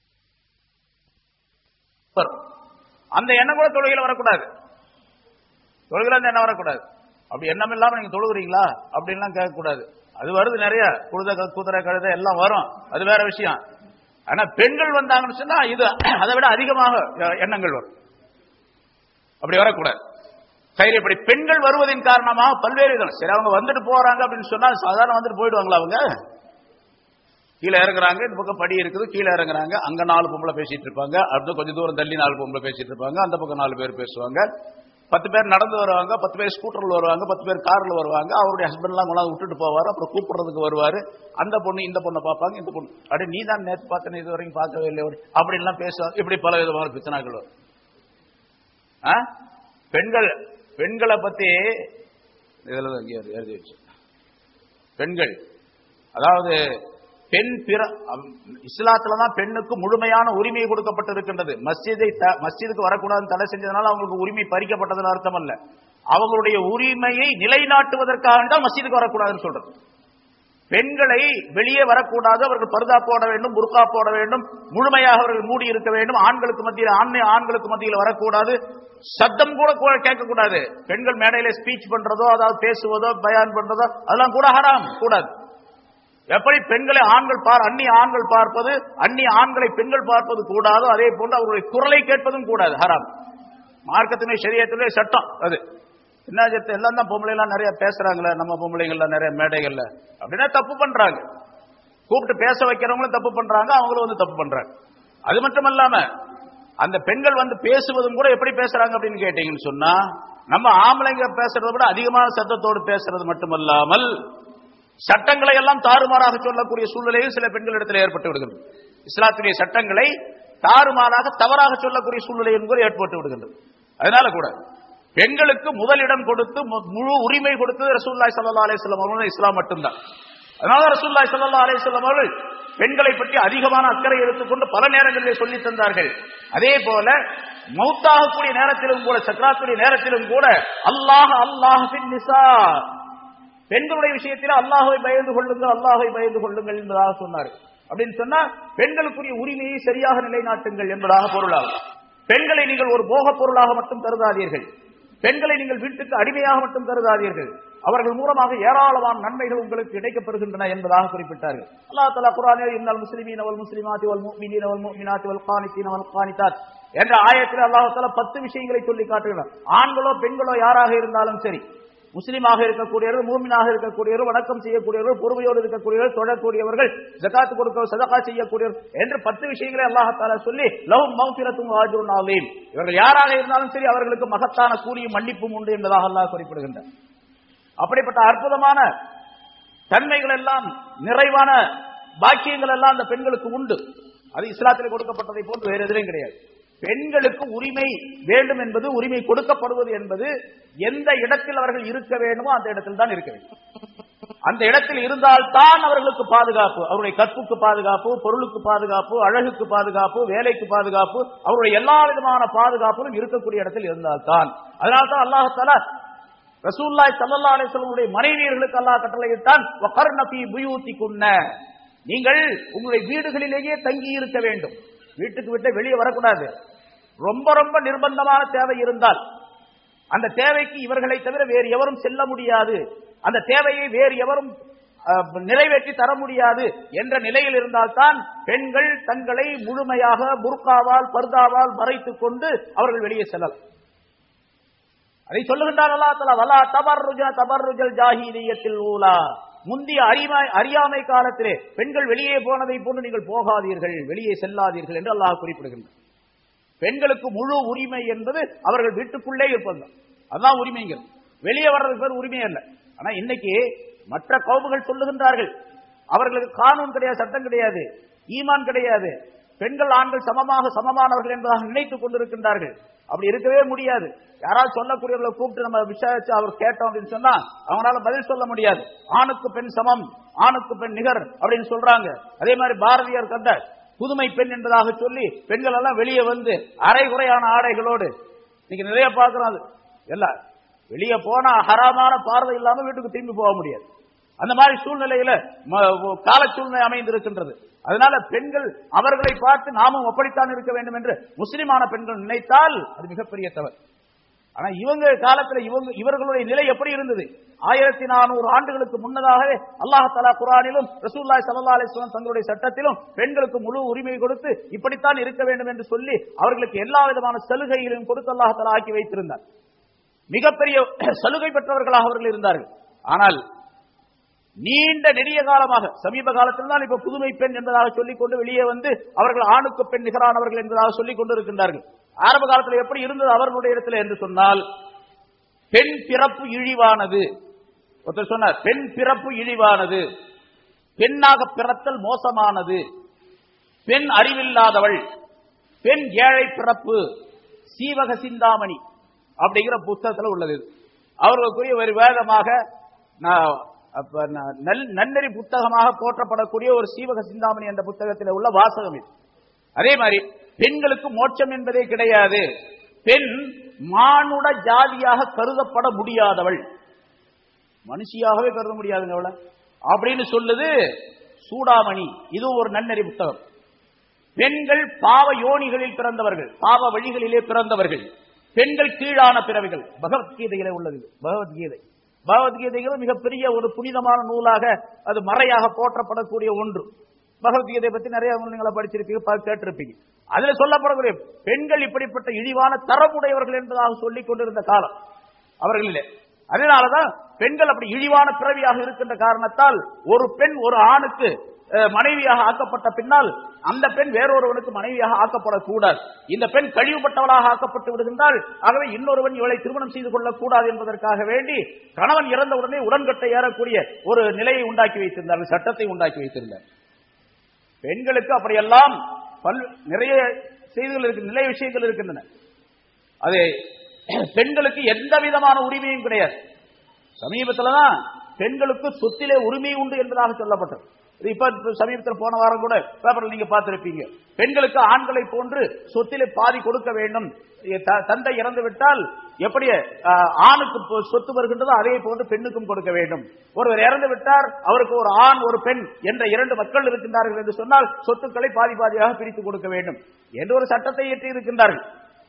வரும். அந்த எண்ணம் கூட தொழுகையில வரக்கூடாது தொழுகையில அந்த எண்ணம் வரக்கூடாது அப்படி எண்ணம் இல்லாம நீங்க தொழுகிறீங்களா அப்படின்லாம் கேட்கக்கூடாது அது வருது நிறைய குழுத குதிரை கழுத எல்லாம் வரும் அது வேற விஷயம் ஆனா பெண்கள் வந்தாங்கன்னு சொன்னா இது அதை விட அதிகமாக அஹ், எண்ணங்கள் வரும் அப்படி வரக்கூடாது சரி இப்படி பெண்கள் வருவதின் காரணமாக பல்வேறு விதம் சரி அவங்க வந்துட்டு போறாங்க அப்படின்னு சொன்னா சாதாரண வந்துட்டு போயிடுவாங்களா அவங்க கீழே இறங்குறாங்க இந்த பக்கம் படி இருக்குது கீழே இறங்குறாங்க அங்க நாலு பொம்பளை பேசிட்டு இருப்பாங்க அடுத்து கொஞ்சம் தூரம் தள்ளி நாலு பொம்பளை பேசிட்டு இருப்பாங்க அந்த பக்கம் நாலு பேர் பேசுவாங்க பத்து பேர் நடந்து வருவாங்க பத்து பேர் ஸ்கூட்டர்ல வருவாங்க பத்து பேர் கார்ல வருவாங்க அவருடைய ஹஸ்பண்ட்லாம் கொண்டாந்து விட்டுட்டு போவார் அப்புறம் கூப்பிடுறதுக்கு வருவாரு அந்த பொண்ணு இந்த பொண்ணை பார்ப்பாங்க இந்த பொண்ணு அடே நீ தான் நேற்று பார்த்தேன் இது வரைக்கும் பார்க்கவே இல்லை அப்படின்லாம் பேசுவாங்க இப்படி பல விதமான பிரச்சனைகள் வரும் ஆ? பெண்கள் பெண்களை பத்தி இதுல தான் இங்கே எழுதி வச்சு பெண்கள் அதாவது பெண் பிற அம், இஸ்லாத்துல தான் பெண்ணுக்கு முழுமையான உரிமை கொடுக்கப்பட்டிருக்கின்றது மஸ்ஜிதை த- மஸ்ஜிதுக்கு வரக்கூடாதுன்னு தடை செஞ்சதுனால அவங்களுக்கு உரிமை பறிக்கப்பட்டதுன்னு அர்த்தம் அல்ல அவங்களுடைய உரிமையை நிலைநாட்டுவதற்காக தான் மஸ்ஜிதுக்கு வரக்கூடாதுன்னு சொல்றது பெண்களை வெளியே வரக்கூடாது அவர்கள் பர்தா போட வேண்டும் புர்கா போட வேண்டும் முழுமையாக அவர்கள் மூடி இருக்க வேண்டும் ஆண்களுக்கு மத்தியில் ஆண்மை ஆண்களுக்கு மத்தியில் வரக்கூடாது சத்தம் கூட கூட கேட்கக்கூடாது பெண்கள் மேடையில ஸ்பீச் பண்றதோ அதாவது பேசுவதோ பயான் பண்றதோ அதெல்லாம் கூட ஹராம் கூடாது எப்படி பெண்களை ஆண்கள் பார் அந்நிய ஆண்கள் பார்ப்பது அந்நிய ஆண்களை பெண்கள் பார்ப்பது கூடாதோ அதே போன்று அவர்களுடைய குரலை கேட்பதும் கூடாது ஹராம் மார்க்கத்தினுடைய சரியத்திலே சட்டம் அது என்ன சட்டம் எல்லாம் தான் பொம்பளை எல்லாம் நிறைய பேசுறாங்களே நம்ம பொம்பளைங்கள்ல நிறைய மேடைகள்ல அப்படின்னா தப்பு பண்றாங்க கூப்பிட்டு பேச வைக்கிறவங்களும் தப்பு பண்றாங்க அவங்களும் வந்து தப்பு பண்றாங்க அது மட்டும் இல்லாம அந்த பெண்கள் வந்து பேசுவதும் கூட எப்படி பேசுறாங்க அப்படின்னு கேட்டீங்கன்னு சொன்னா நம்ம ஆம்பளைங்க பேசுறதை விட அதிகமான சத்தத்தோடு பேசுறது மட்டுமல்லாமல் சட்டங்களை எல்லாம் தாறுமாறாக சொல்லக்கூடிய சூழ்நிலையும் சில பெண்களிடத்தில் ஏற்பட்டு விடுகிறது இஸ்லாத்துடைய சட்டங்களை தாறுமாறாக தவறாக சொல்லக்கூடிய சூழ்நிலையும் கூட ஏற்பட்டு விடுகின்றது அதனால கூட பெண்களுக்கு முதலிடம் கொடுத்து மு- முழு உரிமை கொடுத்தது ரசூல்லாய் சல்லா அலிஸ்லாம் அவர்கள் இஸ்லாம் மட்டும்தான் அதனால ரசூல்லாய் சல்லா அலிஸ்லாம் அவர்கள் பெண்களை பற்றி அதிகமான அக்கறை எடுத்துக்கொண்டு பல நேரங்களிலே சொல்லி தந்தார்கள் அதே போல மௌத்தாகக்கூடிய நேரத்திலும் கூட சக்கராத்துடைய நேரத்திலும் கூட அல்லாஹ் அல்லாஹ் பின் நிசா பெண்களுடைய விஷயத்தில் அல்லாஹ்வை பயந்து கொள்ளுங்கள் அல்லாஹ்வை பயந்து கொள்ளுங்கள் என்பதாக சொன்னார் அப்படின்னு சொன்னா பெண்களுக்குரிய உரிமையை சரியாக நிலைநாட்டுங்கள் என்பதாக பொருளாகும் பெண்களை நீங்கள் ஒரு போக பொருளாக மட்டும் கருதாதீர்கள் பெண்களை நீங்கள் வீட்டுக்கு அடிமையாக மட்டும் கருதாதீர்கள் அவர்கள் மூலமாக ஏராளமான நன்மைகள் உங்களுக்கு கிடைக்கப்பெறுகின்றன என்பதாக குறிப்பிட்டார்கள் அல்லாஹ் தலா குரானில் இன்னல் முஸ்லிமீன் அவல் முஸ்லிமாத்தி வல் முஃமினீன வல் முஃமினாத்தி வல் கானித்தீன வல் கானித்தாத் என்ற ஆயத்தில் அல்லாஹ் தலா பத்து விஷயங்களை சொல்லி காட்டுகிறார் ஆண்களோ பெண்களோ யாராக இருந்தாலும் சரி முஸ்லீமாக இருக்கக்கூடியவர்கள் மூமினாக இருக்கக்கூடியவர்கள் வணக்கம் செய்யக்கூடியவர்கள் பொறுமையோடு இருக்கக்கூடியவர்கள் தொழக்கூடியவர்கள் ஜகாத்து கொடுக்க சதகா செய்யக்கூடியவர்கள் என்று பத்து விஷயங்களை அல்லாஹால சொல்லி லவ் மௌபிரத்தும் வாஜூன் ஆலீம் இவர்கள் யாராக இருந்தாலும் சரி அவர்களுக்கு மகத்தான கூலியும் மன்னிப்பும் உண்டு என்பதாக அல்லாஹ் குறிப்பிடுகின்றார் அப்படிப்பட்ட அற்புதமான தன்மைகள் எல்லாம் நிறைவான பாக்கியங்கள் எல்லாம் அந்த பெண்களுக்கு உண்டு அது இஸ்லாத்தில் கொடுக்கப்பட்டதை போன்று வேறு எதிலும் கிடையாது பெண்களுக்கு உரிமை வேண்டும் என்பது உரிமை கொடுக்கப்படுவது என்பது எந்த இடத்தில் அவர்கள் இருக்க வேண்டுமோ அந்த இடத்தில் தான் இருக்க வேண்டும் அந்த இடத்தில் இருந்தால்தான் அவர்களுக்கு பாதுகாப்பு அவருடைய கற்புக்கு பாதுகாப்பு பொருளுக்கு பாதுகாப்பு அழகுக்கு பாதுகாப்பு வேலைக்கு பாதுகாப்பு அவருடைய எல்லா விதமான பாதுகாப்பும் இருக்கக்கூடிய இடத்தில் இருந்தால்தான் அதனால்தான் அல்லாஹால ரசூல்லாய் சல்லா அலிஸ்லமுடைய மனைவியர்களுக்கு அல்லாஹ் கட்டளையிட்டான் வகர்ன ஃபீ புயூத்திகுன்ன நீங்கள் உங்களுடைய வீடுகளிலேயே தங்கி இருக்க வேண்டும் வீட்டுக்கு விட்டு வெளியே வரக்கூடாது ரொம்ப ரொம்ப நிர்பந்தமான தேவை இருந்தால் அந்த தேவைக்கு இவர்களை தவிர வேறு எவரும் செல்ல முடியாது அந்த தேவையை வேறு எவரும் அஹ், நிறைவேற்றி தர முடியாது என்ற நிலையில் இருந்தால்தான் பெண்கள் தங்களை முழுமையாக புர்காவால் பர்தாவால் மறைத்துக் கொண்டு அவர்கள் வெளியே செல்லலாம் அதை சொல்லுகின்றார் அல்லா தலா வலா தபர்ருஜ தபர்ருஜல் ஜாஹிலியத்தில் ஊலா முந்திய அறிமை அறியாமை காலத்திலே பெண்கள் வெளியே போனதை போன்று நீங்கள் போகாதீர்கள் வெளியே செல்லாதீர்கள் என்று அல்லாஹ் குறிப்பிடுகின்றார் பெண்களுக்கு முழு உரிமை என்பது அவர்கள் வீட்டுக்குள்ளே இருப்பது அதுதான் உரிமைங்கள் வெளியே வர்றதுக்கு பேர் உரிமை அல்ல ஆனா இன்னைக்கு மற்ற கவுமுகள் சொல்லுகின்றார்கள் அவர்களுக்கு கானூன் கிடையாது சட்டம் கிடையாது ஈமான் கிடையாது பெண்கள் ஆண்கள் சமமாக சமமானவர்கள் என்பதாக நினைத்துக் கொண்டிருக்கின்றார்கள் அப்படி இருக்கவே முடியாது யாராவது சொல்லக்கூடியவர்களை கூப்பிட்டு நம்ம விசாரிச்சு அவர் கேட்டோம் அப்படின்னு சொன்னா அவங்களால பதில் சொல்ல முடியாது ஆணுக்கு பெண் சமம் ஆணுக்கு பெண் நிகர் அப்படின்னு சொல்றாங்க அதே மாதிரி பாரதியார் கண்ட புதுமை பெண் என்பதாக சொல்லி பெண்கள் எல்லாம் வெளியே வந்து அரைகுறையான ஆடைகளோடு இன்னைக்கு நிறைய பார்க்கிறோம் அது எல்லாம் வெளியே போனா ஹராமான பார்வை இல்லாம வீட்டுக்கு திரும்பி போக முடியாது அந்த மாதிரி சூழ்நிலையில ம- கால சூழ்நிலை அமைந்திருக்கின்றது அதனால பெண்கள் அவர்களை பார்த்து நாமும் அப்படித்தான் இருக்க வேண்டும் என்று முஸ்லிமான பெண்கள் நினைத்தால் அது மிகப்பெரிய தவறு ஆனா இவங்க காலத்துல இவங்க இவர்களுடைய நிலை எப்படி இருந்தது ஆயிரத்தி நானூறு ஆண்டுகளுக்கு முன்னதாகவே அல்லாஹ் தலா குரானிலும் ரசூல்லாய் சல்லா அலிஸ்லாம் தங்களுடைய சட்டத்திலும் பெண்களுக்கு முழு உரிமை கொடுத்து இப்படித்தான் இருக்க வேண்டும் என்று சொல்லி அவர்களுக்கு எல்லா விதமான சலுகைகளையும் கொடுத்து அல்லாஹ் தலா ஆக்கி வைத்திருந்தார் மிகப்பெரிய சலுகை பெற்றவர்களாக அவர்கள் இருந்தார்கள் ஆனால் நீண்ட நெடிய காலமாக சமீப காலத்தில் தான் இப்ப புதுமை பெண் என்பதாக சொல்லிக் கொண்டு வெளியே வந்து அவர்கள் ஆணுக்கு பெண் நிகரானவர்கள் என்பதாக சொல்லிக் கொண்டிருக்கின்றார்கள் ஆரம்ப காலத்தில் எப்படி இருந்தது அவர்களுடைய இடத்துல என்று சொன்னால் பெண் பிறப்பு இழிவானது ஒருத்தர் சொன்னார் பெண் பிறப்பு இழிவானது பெண்ணாக பிறத்தல் மோசமானது பெண் அறிவில்லாதவள் பெண் ஏழை பிறப்பு சீவக சிந்தாமணி அப்படிங்கிற புத்தகத்தில் உள்ளது இது. அவர்களுக்குரிய ஒரு வேதமாக நான் அப்ப நான் நல்- நன்னெறி புத்தகமாக போற்றப்படக்கூடிய ஒரு சீவக சிந்தாமணி என்ற புத்தகத்தில் உள்ள வாசகம் இது அதே மாதிரி பெண்களுக்கு மோட்சம் என்பதே கிடையாது பெண் மானுட ஜாதியாக கருதப்பட முடியாதவள் மனுஷியாகவே கருத முடியாதுங்க அவளை அப்படின்னு சொல்லுது சூடாமணி இது ஒரு நன்னெறி புத்தகம் பெண்கள் பாவ யோனிகளில் பிறந்தவர்கள் பாவ வழிகளிலே பிறந்தவர்கள் பெண்கள் கீழான பிறவிகள் பகவத்கீதையிலே உள்ளது இது. பகவத்கீதை பகவத்கீதைகள் மிகப்பெரிய ஒரு புனிதமான நூலாக அது மறையாக போற்றப்படக்கூடிய ஒன்று பகவத்கீதை பத்தி நிறைய நீங்களை படிச்சிருப்பீங்க பா- கேட்டிருப்பீங்க அதுல சொல்லப்படக்கூடிய பெண்கள் இப்படிப்பட்ட இழிவான தரமுடையவர்கள் என்பதாக சொல்லிக் கொண்டிருந்த காலம் அவர்களிலே அதனாலதான் பெண்கள் அப்படி இழிவான பிறவியாக இருக்கின்ற காரணத்தால் ஒரு பெண் ஒரு ஆணுக்கு அஹ், மனைவியாக ஆக்கப்பட்ட பின்னால் அந்த பெண் வேறொருவனுக்கு மனைவியாக ஆக்கப்படக்கூடாது இந்த பெண் கழிவுபட்டவளாக ஆக்கப்பட்டு விடுகின்றால் ஆகவே இன்னொருவன் இவளை திருமணம் செய்து கொள்ளக்கூடாது என்பதற்காக வேண்டி கணவன் இறந்த உடனே உடன்கட்டை ஏறக்கூடிய ஒரு நிலையை உண்டாக்கி வைத்திருந்தார்கள் சட்டத்தை உண்டாக்கி வைத்திருந்தார் பெண்களுக்கு அப்படியெல்லாம் பல் நிறைய செய்திகள் இருக்கு நிறைய விஷயங்கள் இருக்கின்றன அது பெண்களுக்கு எந்த விதமான உரிமையும் கிடையாது சமீபத்துல தான் பெண்களுக்கு சொத்திலே உரிமை உண்டு என்பதாக சொல்லப்பட்டது இது இப்ப சமீபத்தில் போன வாரம் கூட பேப்பர்ல நீங்க பார்த்திருப்பீங்க பெண்களுக்கு ஆண்களை போன்று சொத்திலே பாதி கொடுக்க வேண்டும் த- தந்தை இறந்து விட்டால் எப்படி அஹ், ஆணுக்கு பொ- சொத்து வருகின்றதோ அதே போன்று பெண்ணுக்கும் கொடுக்க வேண்டும் ஒருவர் இறந்து விட்டார் அவருக்கு ஒரு ஆண் ஒரு பெண் என்ற இரண்டு மக்கள் இருக்கின்றார்கள் என்று சொன்னால் சொத்துக்களை பாதி பாதியாக பிரித்து கொடுக்க வேண்டும் என்று ஒரு சட்டத்தை இயற்றி இருக்கின்றார்கள்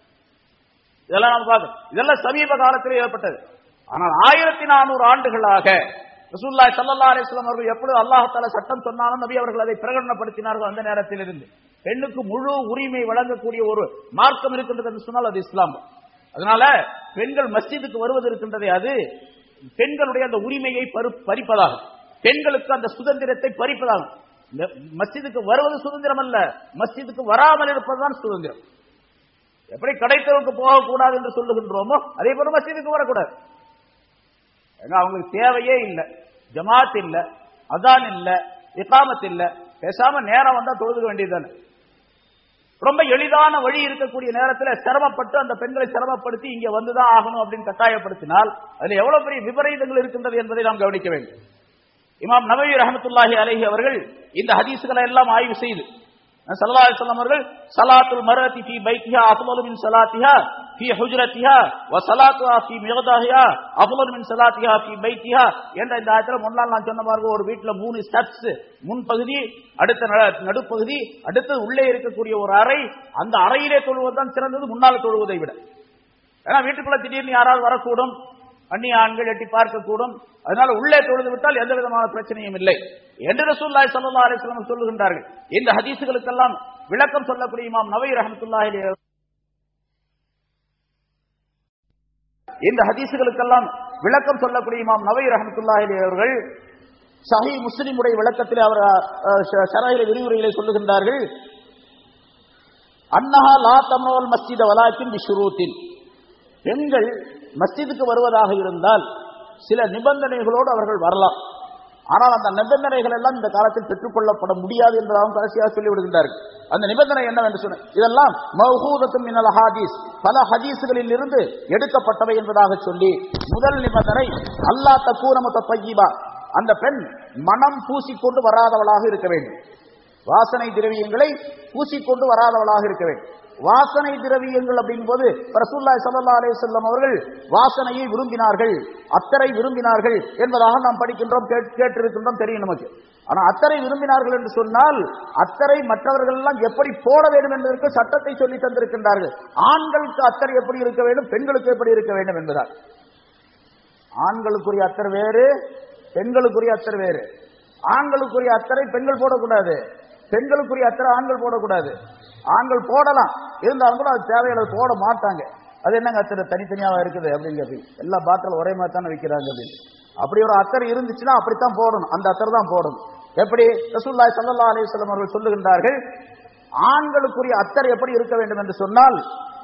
இதெல்லாம் நம்ம பார்க்கணும் இதெல்லாம் சமீப காலத்தில் ஏற்பட்டது ஆனால் ஆயிரத்தி நானூறு ஆண்டுகளாக ரசூலுல்லாஹி ஸல்லல்லாஹு அலைஹி வஸல்லம் அவர்கள் எப்பொழுது அல்லாஹ் தஆலா சட்டம் சொன்னாலும் நபி அவர்கள் அதை பிரகடனப்படுத்தினார்கள் அந்த நேரத்தில் இருந்து பெண்ணுக்கு முழு உரிமை வழங்கக்கூடிய ஒரு மார்க்கம் இருக்கின்றது என்று சொன்னால் அது இஸ்லாம் அதனால பெண்கள் மஸ்ஜிதுக்கு வருவது இருக்கின்றதே அது பெண்களுடைய அந்த உரிமையை பரு- பறிப்பதாகும் பெண்களுக்கு அந்த சுதந்திரத்தை பறிப்பதாகும் இந்த மஸ்ஜிதுக்கு வருவது சுதந்திரம் அல்ல மஸ்ஜிதுக்கு வராமல் இருப்பதுதான் சுதந்திரம் எப்படி கடைத்தவுக்கு போகக்கூடாது என்று சொல்லுகின்றோமோ அதே போல மஸ்ஜிதுக்கு வரக்கூடாது ஏங்க அவங்களுக்கு தேவையே இல்லை ஜமாத் இல்ல அதான் இல்ல இகாமத் இல்ல பேசாம நேரம் வந்தா தொழுதுக்க வேண்டியதுதானே ரொம்ப எளிதான வழி இருக்கக்கூடிய நேரத்தில் சிரமப்பட்டு அந்த பெண்களை சிரமப்படுத்தி இங்க வந்துதான் ஆகணும் அப்படின்னு கட்டாயப்படுத்தினால் அதுல எவ்வளவு பெரிய விபரீதங்கள் இருக்கின்றது என்பதை நாம் கவனிக்க வேண்டும் இமாம் நபவி ரஹமத்துல்லாஹி அலைஹி அவர்கள் இந்த ஹதீஸ்களை எல்லாம் ஆய்வு செய்து ஸல்லல்லாஹு அலைஹி வஸல்லம் அவர்கள் ஸலாத்துல் மர்அதி ஃபீ பைத்திஹா அஃலலு மின் ஸலாத்திஹா ஃபீ ஹுஜ்ரத்திஹா வ ஸலாத்துஹா ஃபீ மிகதாஹிஹா அஃலலு மின் ஸலாத்திஹா ஃபீ பைத்திஹா என்ற இந்த ஆயத்துல முன்னால் நான் சொன்ன மாதிரி ஒரு வீட்ல மூணு ஸ்டெப்ஸ் முன்பகுதி அடுத்த ந- நடுப்பகுதி அடுத்து உள்ளே இருக்கக்கூடிய ஒரு அறை அந்த அறையிலே தொழுவதுதான் சிறந்தது முன்னால் தொழுவதை விட ஏன்னா வீட்டுக்குள்ள திடீர்னு யாராவது வரக்கூடும் அந்நிய ஆண்கள் எட்டி பார்க்கக்கூடும் அதனால உள்ளே தொழுது விட்டால் எந்த விதமான பிரச்சனையும் இல்லை என்று ரசூல்லாய் ஸல்லல்லாஹு அலைஹி வஸல்லம் சொல்லுகின்றார்கள் இந்த ஹதீஸுகளுக்கெல்லாம் விளக்கம் சொல்லக்கூடிய இமாம் நவை ரஹமத்துல்லாஹி அலைஹி இந்த ஹதீஸுகளுக்கெல்லாம் விளக்கம் சொல்லக்கூடிய இமாம் நவை ரஹமத்துல்லாஹி அலைஹி அவர்கள் சஹி முஸ்லிமுடைய விளக்கத்தில் அவர் அஹ், ஷ- ஷரஹில விரிவுரையிலே சொல்லுகின்றார்கள் அன்னஹா லா தம்னவல் மஸ்ஜித வலாக்கின் பிஷுரூத்தின் பெண்கள் மஸ்ஜிதுக்கு வருவதாக இருந்தால் சில நிபந்தனைகளோடு அவர்கள் வரலாம் ஆனால் அந்த நிபந்தனைகள் எல்லாம் இந்த காலத்தில் பெற்றுக்கொள்ளப்பட முடியாது என்பதாகவும் கடைசியாக சொல்லிவிடுகின்றார்கள் அந்த நிபந்தனை என்னவென்று சொன்ன இதெல்லாம் மௌஹூதத்தும் மினல் ஹாதீஸ் பல ஹதீஸ்களில் இருந்து எடுக்கப்பட்டவை என்பதாக சொல்லி முதல் நிபந்தனை அல்லா தக்கூரமத்த பையிபா அந்த பெண் மனம் பூசிக்கொண்டு வராதவளாக இருக்க வேண்டும் வாசனை திரவியங்களை பூசிக்கொண்டு வராதவளாக இருக்க வேண்டும் வாசனை திரவியங்கள் அப்படின் போது ரசூல்லாய் சல்லா அலைஹி வஸல்லம் அவர்கள் வாசனையை விரும்பினார்கள் அத்தரை விரும்பினார்கள் என்பதாக நாம் படிக்கின்றோம் கேட்- கேட்டிருக்கின்றோம் தெரியும் நமக்கு ஆனா அத்தரை விரும்பினார்கள் என்று சொன்னால் அத்தரை மற்றவர்கள் எல்லாம் எப்படி போட வேண்டும் என்பதற்கு சட்டத்தை சொல்லி தந்திருக்கின்றார்கள் ஆண்களுக்கு அத்தரை எப்படி இருக்க வேண்டும் பெண்களுக்கு எப்படி இருக்க வேண்டும் என்பதால் ஆண்களுக்குரிய அத்தர் வேறு பெண்களுக்குரிய அத்தர் வேறு ஆண்களுக்குரிய அத்தரை பெண்கள் போடக்கூடாது பெண்களுக்குரிய அத்தரை ஆண்கள் போடக்கூடாது ஆண்கள் போடலாம் இருந்தாலும் கூட அது தேவையான போட மாட்டாங்க அது என்னங்க அத்தரை தனித்தனியாக இருக்குது அப்படிங்கிறது எல்லா பாட்டில் ஒரே மாதிரி தானே விற்கிறாங்க அப்படின்னு அப்படி ஒரு அத்தர் இருந்துச்சுன்னா அப்படித்தான் போடணும் அந்த அத்தர் தான் போடணும் எப்படி ரசூல்லாய் ஸல்லல்லாஹு அலைஹி வஸல்லம் அவர்கள் சொல்லுகின்றார்கள் ஆண்களுக்குரிய அத்தர் எப்படி இருக்க வேண்டும் என்று சொன்னால்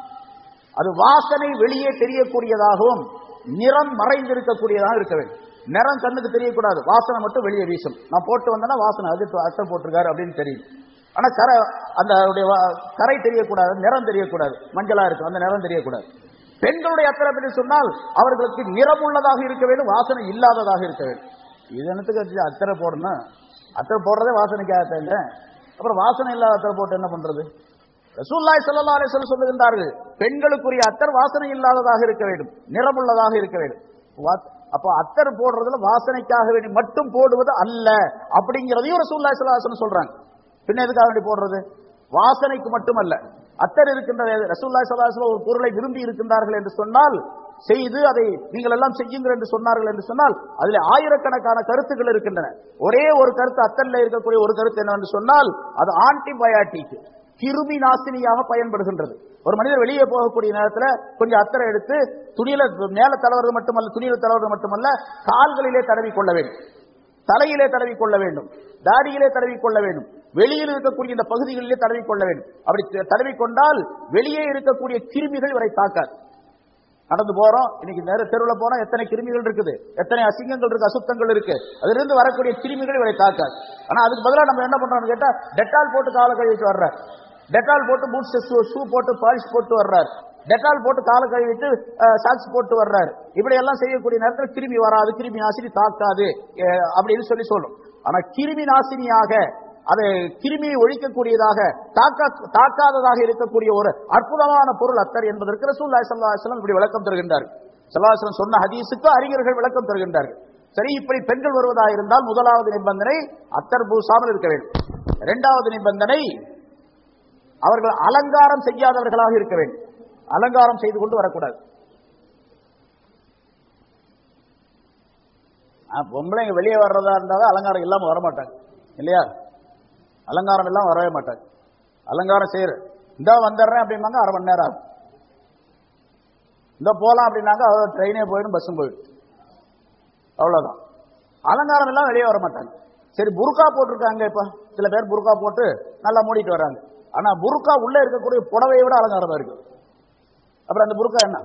அது வாசனை வெளியே தெரியக்கூடியதாகவும் நிறம் மறைந்திருக்கக்கூடியதாக இருக்க வேண்டும் நிறம் கண்ணுக்கு தெரியக்கூடாது வாசனை மட்டும் வெளியே வீசும் நான் போட்டு வந்தேன்னா வாசனை அது அட்டை போட்டிருக்காரு அப்படின்னு தெரியும் ஆனா கரை அந்த அவருடைய வா- கரை தெரியக்கூடாது நிறம் தெரியக்கூடாது மஞ்சளா இருக்கும் அந்த நிறம் தெரியக்கூடாது பெண்களுடைய அத்தரை பற்றி சொன்னால் அவர்களுக்கு நிறம் உள்ளதாக இருக்க வேண்டும் வாசனை இல்லாததாக இருக்க வேண்டும் இது என்னத்துக்கு வச்சு அத்தரை போடணும் அத்தரை போடுறதே வாசனைக்காகத்தாங்க அப்புறம் வாசனை இல்லாத அத்தரை போட்டு என்ன பண்றது ரசூல்லாய் ஸல்லல்லாஹு அலைஹி வஸல்லம் சொல்லுகின்றார்கள் பெண்களுக்குரிய அத்தர் வாசனை இல்லாததாக இருக்க வேண்டும் நிறமுள்ளதாக இருக்க வேண்டும் வா- அப்போ அத்தர் போடுறதுல வாசனைக்காக வேண்டி மட்டும் போடுவது அல்ல அப்படிங்கிறதையும் ரசூல்லாய் ஸல்லல்லாஹு அலைஹி வஸல்லம் சொல்றாங்க பின்ன எதுக்காக வேண்டி போடுறது வாசனைக்கு மட்டுமல்ல அத்தர் இருக்கின்ற ரசூல்லாய் ஸல்லல்லாஹு அலைஹி வஸல்லம் ஒரு பொருளை விரும்பி இருக்கின்றார்கள் என்று சொன்னால் செய்து அதை நீங்கள் எல்லாம் செய்யுங்கள் என்று சொன்னார்கள் என்று சொன்னால் அதில் ஆயிரக்கணக்கான கருத்துக்கள் இருக்கின்றன ஒரே ஒரு கருத்து அத்தல்ல இருக்கக்கூடிய ஒரு கருத்து என்னவென்று சொன்னால் அது ஆன்டிபயாட்டிக் கிருமி நாசினியாக பயன்படுகின்றது ஒரு மனிதர் வெளியே போகக்கூடிய நேரத்தில் கொஞ்சம் அத்தரை எடுத்து துணியில மேல தளவுறது மட்டுமல்ல துணியில தளவுறது மட்டுமல்ல கால்களிலே தடவி கொள்ள வேண்டும் தலையிலே தடவி கொள்ள வேண்டும் தாடியிலே தடவி கொள்ள வேண்டும் வெளியில் இருக்கக்கூடிய இந்த பகுதிகளிலே தடவி கொள்ள வேண்டும் அப்படி தடவி கொண்டால் வெளியே இருக்கக்கூடிய கிருமிகள் இவரை தாக்காது நடந்து போறோம் இன்னைக்கு நேர தெருவில் போனா எத்தனை கிருமிகள் இருக்குது எத்தனை அசிங்கங்கள் இருக்கு அசுத்தங்கள் இருக்கு அதிலிருந்து வரக்கூடிய கிருமிகள் இவரை தாக்காது ஆனா அதுக்கு பதிலா நம்ம என்ன பண்றோம்னு கேட்டா டெட்டால் போட்டு காலை கழுவிட்டு வர்றார் டெட்டால் போட்டு பூட்ஸ் ஷூ போட்டு பாலிஷ் போட்டு வர்றார் டெட்டால் போட்டு காலை கழுவிட்டு சாக்ஸ் போட்டு வர்றாரு இப்படி எல்லாம் செய்யக்கூடிய நேரத்தில் கிருமி வராது கிருமி நாசினி தாக்காது அஹ், அப்படின்னு சொல்லி சொல்லும் ஆனா கிருமி நாசினியாக அது கிருமியை ஒழிக்கக்கூடியதாக தாக்கா தாக்காததாக இருக்கக்கூடிய ஒரு அற்புதமான பொருள் அத்தர் என்பதற்கு ரசூல்லாய் ஸல்லல்லாஹு அலைஹி வஸல்லம் இப்படி விளக்கம் தருகின்றார் சல்லாஹம் சொன்ன ஹதீஸுக்கு அறிஞர்கள் விளக்கம் தருகின்றார்கள் சரி இப்படி பெண்கள் வருவதாக இருந்தால் முதலாவது நிபந்தனை அத்தர் பூசாமல் இருக்க வேண்டும் இரண்டாவது நிபந்தனை அவர்கள் அலங்காரம் செய்யாதவர்களாக இருக்க வேண்டும் அலங்காரம் செய்து கொண்டு வரக்கூடாது ஆ, பொம்பளைங்க வெளியே வர்றதா இருந்தாலும் அலங்காரம் இல்லாம வர மாட்டாங்க இல்லையா அலங்காரம் எல்லாம் வரவே மாட்டாங்க அலங்காரம் செய்யற இந்த வந்துடுறேன் அப்படிம்பாங்க அரை மணி நேரம் ஆகும் இந்த போலாம் அப்படின்னாங்க ட்ரெயினே போயிடும் பஸ்ஸும் போயிடும் அவ்வளவுதான் அலங்காரம் எல்லாம் வெளியே வர மாட்டாங்க சரி புர்கா போட்டிருக்காங்க இப்ப சில பேர் புர்கா போட்டு நல்லா மூடிட்டு வர்றாங்க ஆனா புர்கா உள்ள இருக்கக்கூடிய புடவையை விட அலங்காரமா இருக்கு அப்புறம் அந்த புர்கா என்ன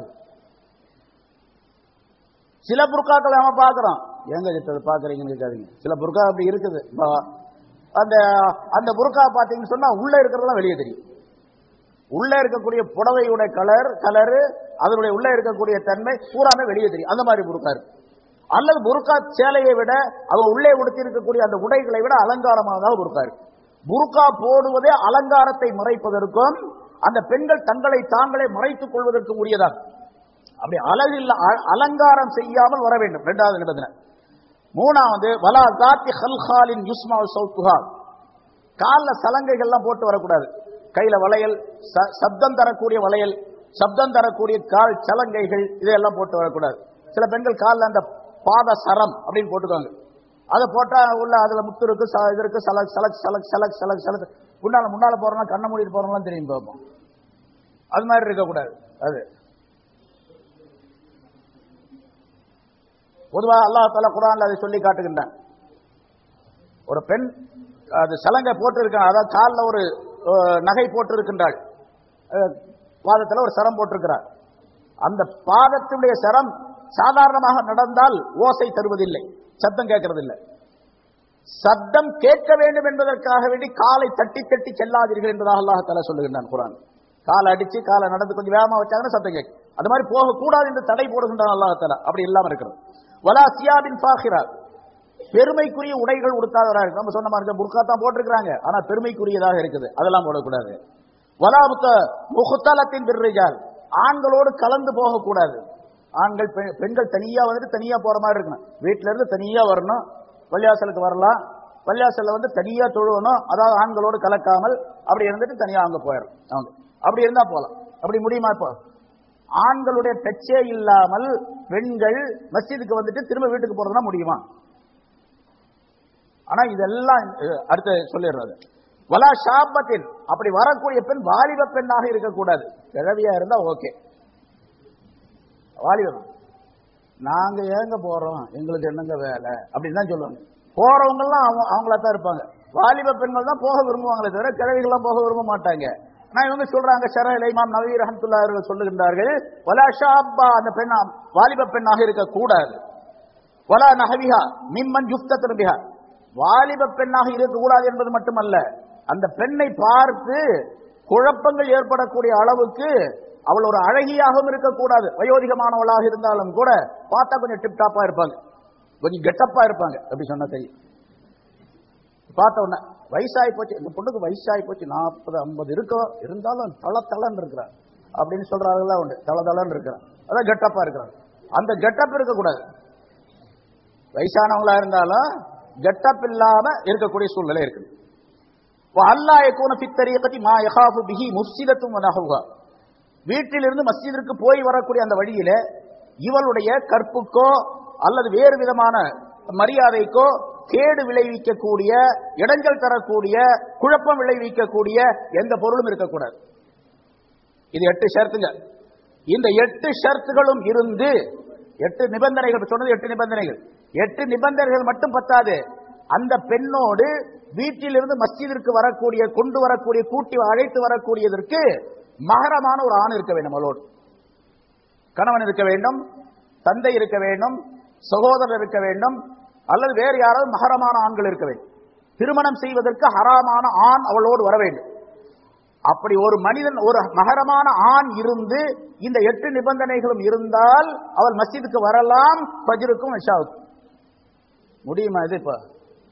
சில புர்காக்களை நம்ம பார்க்கிறோம் எங்க சித்தது பாக்குறீங்கன்னு கேட்காதீங்க சில புர்கா அப்படி இருக்குது இப்போ அந்த அந்த புர்கா பாத்தீங்கன்னு சொன்னா உள்ள இருக்கிறதெல்லாம் வெளியே தெரியும் உள்ள இருக்கக்கூடிய புடவையுடைய கலர் கலரு அதனுடைய உள்ள இருக்கக்கூடிய தன்மை பூராமே வெளியே தெரியும் அந்த மாதிரி புர்கா இருக்கு அல்லது புர்கா சேலையை விட அவங்க உள்ளே உடுத்தி இருக்கக்கூடிய அந்த உடைகளை விட அலங்காரமானதாக புர்கா இருக்கு புர்கா போடுவதே அலங்காரத்தை மறைப்பதற்கும் அந்த பெண்கள் தங்களை தாங்களே மறைத்துக் கொள்வதற்கும் உரியதாக அப்படி அழகில்ல அ- அலங்காரம் செய்யாமல் வர வேண்டும் இரண்டாவது நிபந்தனை மூணாவது வலா காத்தி ஹல்ஹாலின் யுஸ்மா சௌத்துஹா காலில் சலங்கைகள்லாம் போட்டு வரக்கூடாது கையில வளையல் ச- சப்தம் தரக்கூடிய வளையல் சப்தம் தரக்கூடிய கால் சலங்கைகள் இதெல்லாம் போட்டு வரக்கூடாது சில பெண்கள் காலில் அந்த பாத சரம் அப்படின்னு போட்டுக்குவாங்க அதை போட்டா உள்ள அதுல முத்து இருக்கு ச- இது இருக்கு சலக் சலக் சலக் சலக் சலக் சலக் முன்னால முன்னால போறோம்னா கண்ணை மூடிட்டு போறோம்லாம் தெரியும் பார்ப்போம் அது மாதிரி இருக்கக்கூடாது அது பொதுவா அல்லாஹ் தஆலா குர்ஆன்ல அதை சொல்லி காட்டுகின்றான் ஒரு பெண் அது சலங்கை போட்டு இருக்கான் அதாவது காலில் ஒரு அஹ், நகை போட்டு இருக்கின்றாள் அஹ், பாதத்துல ஒரு சரம் போட்டிருக்கிறார் அந்த பாதத்துடைய சரம் சாதாரணமாக நடந்தால் ஓசை தருவதில்லை சத்தம் கேட்கறதில்லை சத்தம் கேட்க வேண்டும் என்பதற்காக வேண்டி காலை தட்டி தட்டி செல்லாதீர்கள் என்பதாக அல்லாஹ் தஆலா சொல்லுகின்றான் குர்ஆன் காலை அடிச்சு காலை நடந்து கொஞ்சம் வேகமா வச்சாங்கன்னா சத்தம் கேட்கும் அது மாதிரி போகக்கூடாது என்று தடை போடுகின்றான் அல்லாஹ் தஆலா அப்படி இல்லாம இருக்கிறது வலா சியாபின் ஃபாஹிரா பெருமைக்குரிய உடைகள் உடுத்தாதவராக இருக்கு நம்ம சொன்ன மாதிரி புர்கா தான் போட்டிருக்கிறாங்க ஆனா பெருமைக்குரியதாக இருக்குது அதெல்லாம் போடக்கூடாது வலாமுத்த முகுத்தலத்தின் பிர்ரிஜால் ஆண்களோடு கலந்து போகக்கூடாது ஆண்கள் பெ- பெண்கள் தனியா வந்துட்டு தனியா போற மாதிரி இருக்கணும் வீட்டுல இருந்து தனியா வரணும் பள்ளியாசலுக்கு வரலாம் பள்ளியாசல்ல வந்து தனியா தொழுவணும் அதாவது ஆண்களோடு கலக்காமல் அப்படி இருந்துட்டு தனியா அங்க போயிடும் அவங்க அப்படி இருந்தா போலாம் அப்படி முடியுமா இப்போ ஆண்களுடைய டச்சே இல்லாமல் பெண்கள் மஸ்ஜிதுக்கு வந்துட்டு திரும்ப வீட்டுக்கு போறதுனா முடியுமா ஆனா இதெல்லாம் அஹ், அடுத்து சொல்லிடுறது வலா ஷாபத்தின் அப்படி வரக்கூடிய பெண் வாலிப பெண்ணாக இருக்கக்கூடாது கிழவியா இருந்தா ஓகே வாலிபம் நாங்க ஏங்க போறோம் எங்களுக்கு என்னங்க வேலை அப்படின்னு தான் சொல்லுவாங்க போறவங்க எல்லாம் அவங்க அவங்களா தான் இருப்பாங்க வாலிப பெண்கள் தான் போக விரும்புவாங்களே தவிர கிழவிகள்லாம் போக விரும்ப மாட்டாங்க ஆனா இவங்க சொல்றாங்க ஷரல் இமாம் நவீர் ரஹமத்துல்லா அவர்கள் சொல்லுகின்றார்கள் வலா ஷாப்பா அந்த பெண் வாலிப பெண்ணாக இருக்கக்கூடாது வலா நஹவிஹா மிம்மன் யுக்தத்துன் பிஹா வாலிப பெண்ணாக இருக்கக்கூடாது என்பது மட்டுமல்ல அந்த பெண்ணை பார்த்து குழப்பங்கள் ஏற்படக்கூடிய அளவுக்கு அவள் ஒரு அழகியாகவும் இருக்கக்கூடாது வயோதிகமானவளாக இருந்தாலும் கூட பார்த்தா கொஞ்சம் டிப்டாப்பா இருப்பாங்க கொஞ்சம் கெட்டப்பா இருப்பாங்க அப்படி சொன்னா தெரியும் பார்த்த உடனே வயசாகி போச்சு இந்த பொண்ணுக்கு வயசாகி போச்சு நாற்பது ஐம்பது இருக்கோ இருந்தாலும் தள தளன்னு இருக்கிறார் அப்படின்னு சொல்றாங்களா உண்டு தள தளன்னு இருக்கிறான் அதான் கெட்டப்பா இருக்கிறாங்க அந்த கெட்டப் இருக்கக்கூடாது வயசானவங்களா இருந்தாலும் கெட்டப் இல்லாம இருக்கக்கூடிய சூழ்நிலை இருக்குது அல்லா யகூன ஃபி தரீகதி மா யகாஃபு பிஹி முஃப்ஸிதத்தும் வனஹுவா வீட்டிலிருந்து மஸ்ஜிதிற்கு போய் வரக்கூடிய அந்த வழியிலே இவளுடைய கற்புக்கோ அல்லது வேறு விதமான மரியாதைக்கோ கேடு விளைவிக்கக்கூடிய இடைஞ்சல் தரக்கூடிய குழப்பம் விளைவிக்கக்கூடிய எந்த பொருளும் இருக்கக்கூடாது இது எட்டு ஷர்த்துங்க இந்த எட்டு ஷர்த்துகளும் இருந்து எட்டு நிபந்தனைகள் சொன்னது எட்டு நிபந்தனைகள் எட்டு நிபந்தனைகள் மட்டும் பத்தாது அந்த பெண்ணோடு வீட்டிலிருந்து மஸ்ஜிதிற்கு வரக்கூடிய கொண்டு வரக்கூடிய கூட்டி அழைத்து வரக்கூடியதற்கு மகரமான ஒரு ஆண் இருக்க வேண்டும் அவளோடு கணவன் இருக்க வேண்டும் தந்தை இருக்க வேண்டும் சகோதரர் இருக்க வேண்டும் அல்லது வேறு யாராவது மகரமான ஆண்கள் இருக்க வேண்டும் திருமணம் செய்வதற்கு ஹராமான ஆண் அவளோடு வர வேண்டும் அப்படி ஒரு மனிதன் ஒரு மகரமான ஆண் இருந்து இந்த எட்டு நிபந்தனைகளும் இருந்தால் அவள் மஸ்ஜிதுக்கு வரலாம் பஜ்ருக்கும் இஷாவுக்கும் முடியுமா இது இப்ப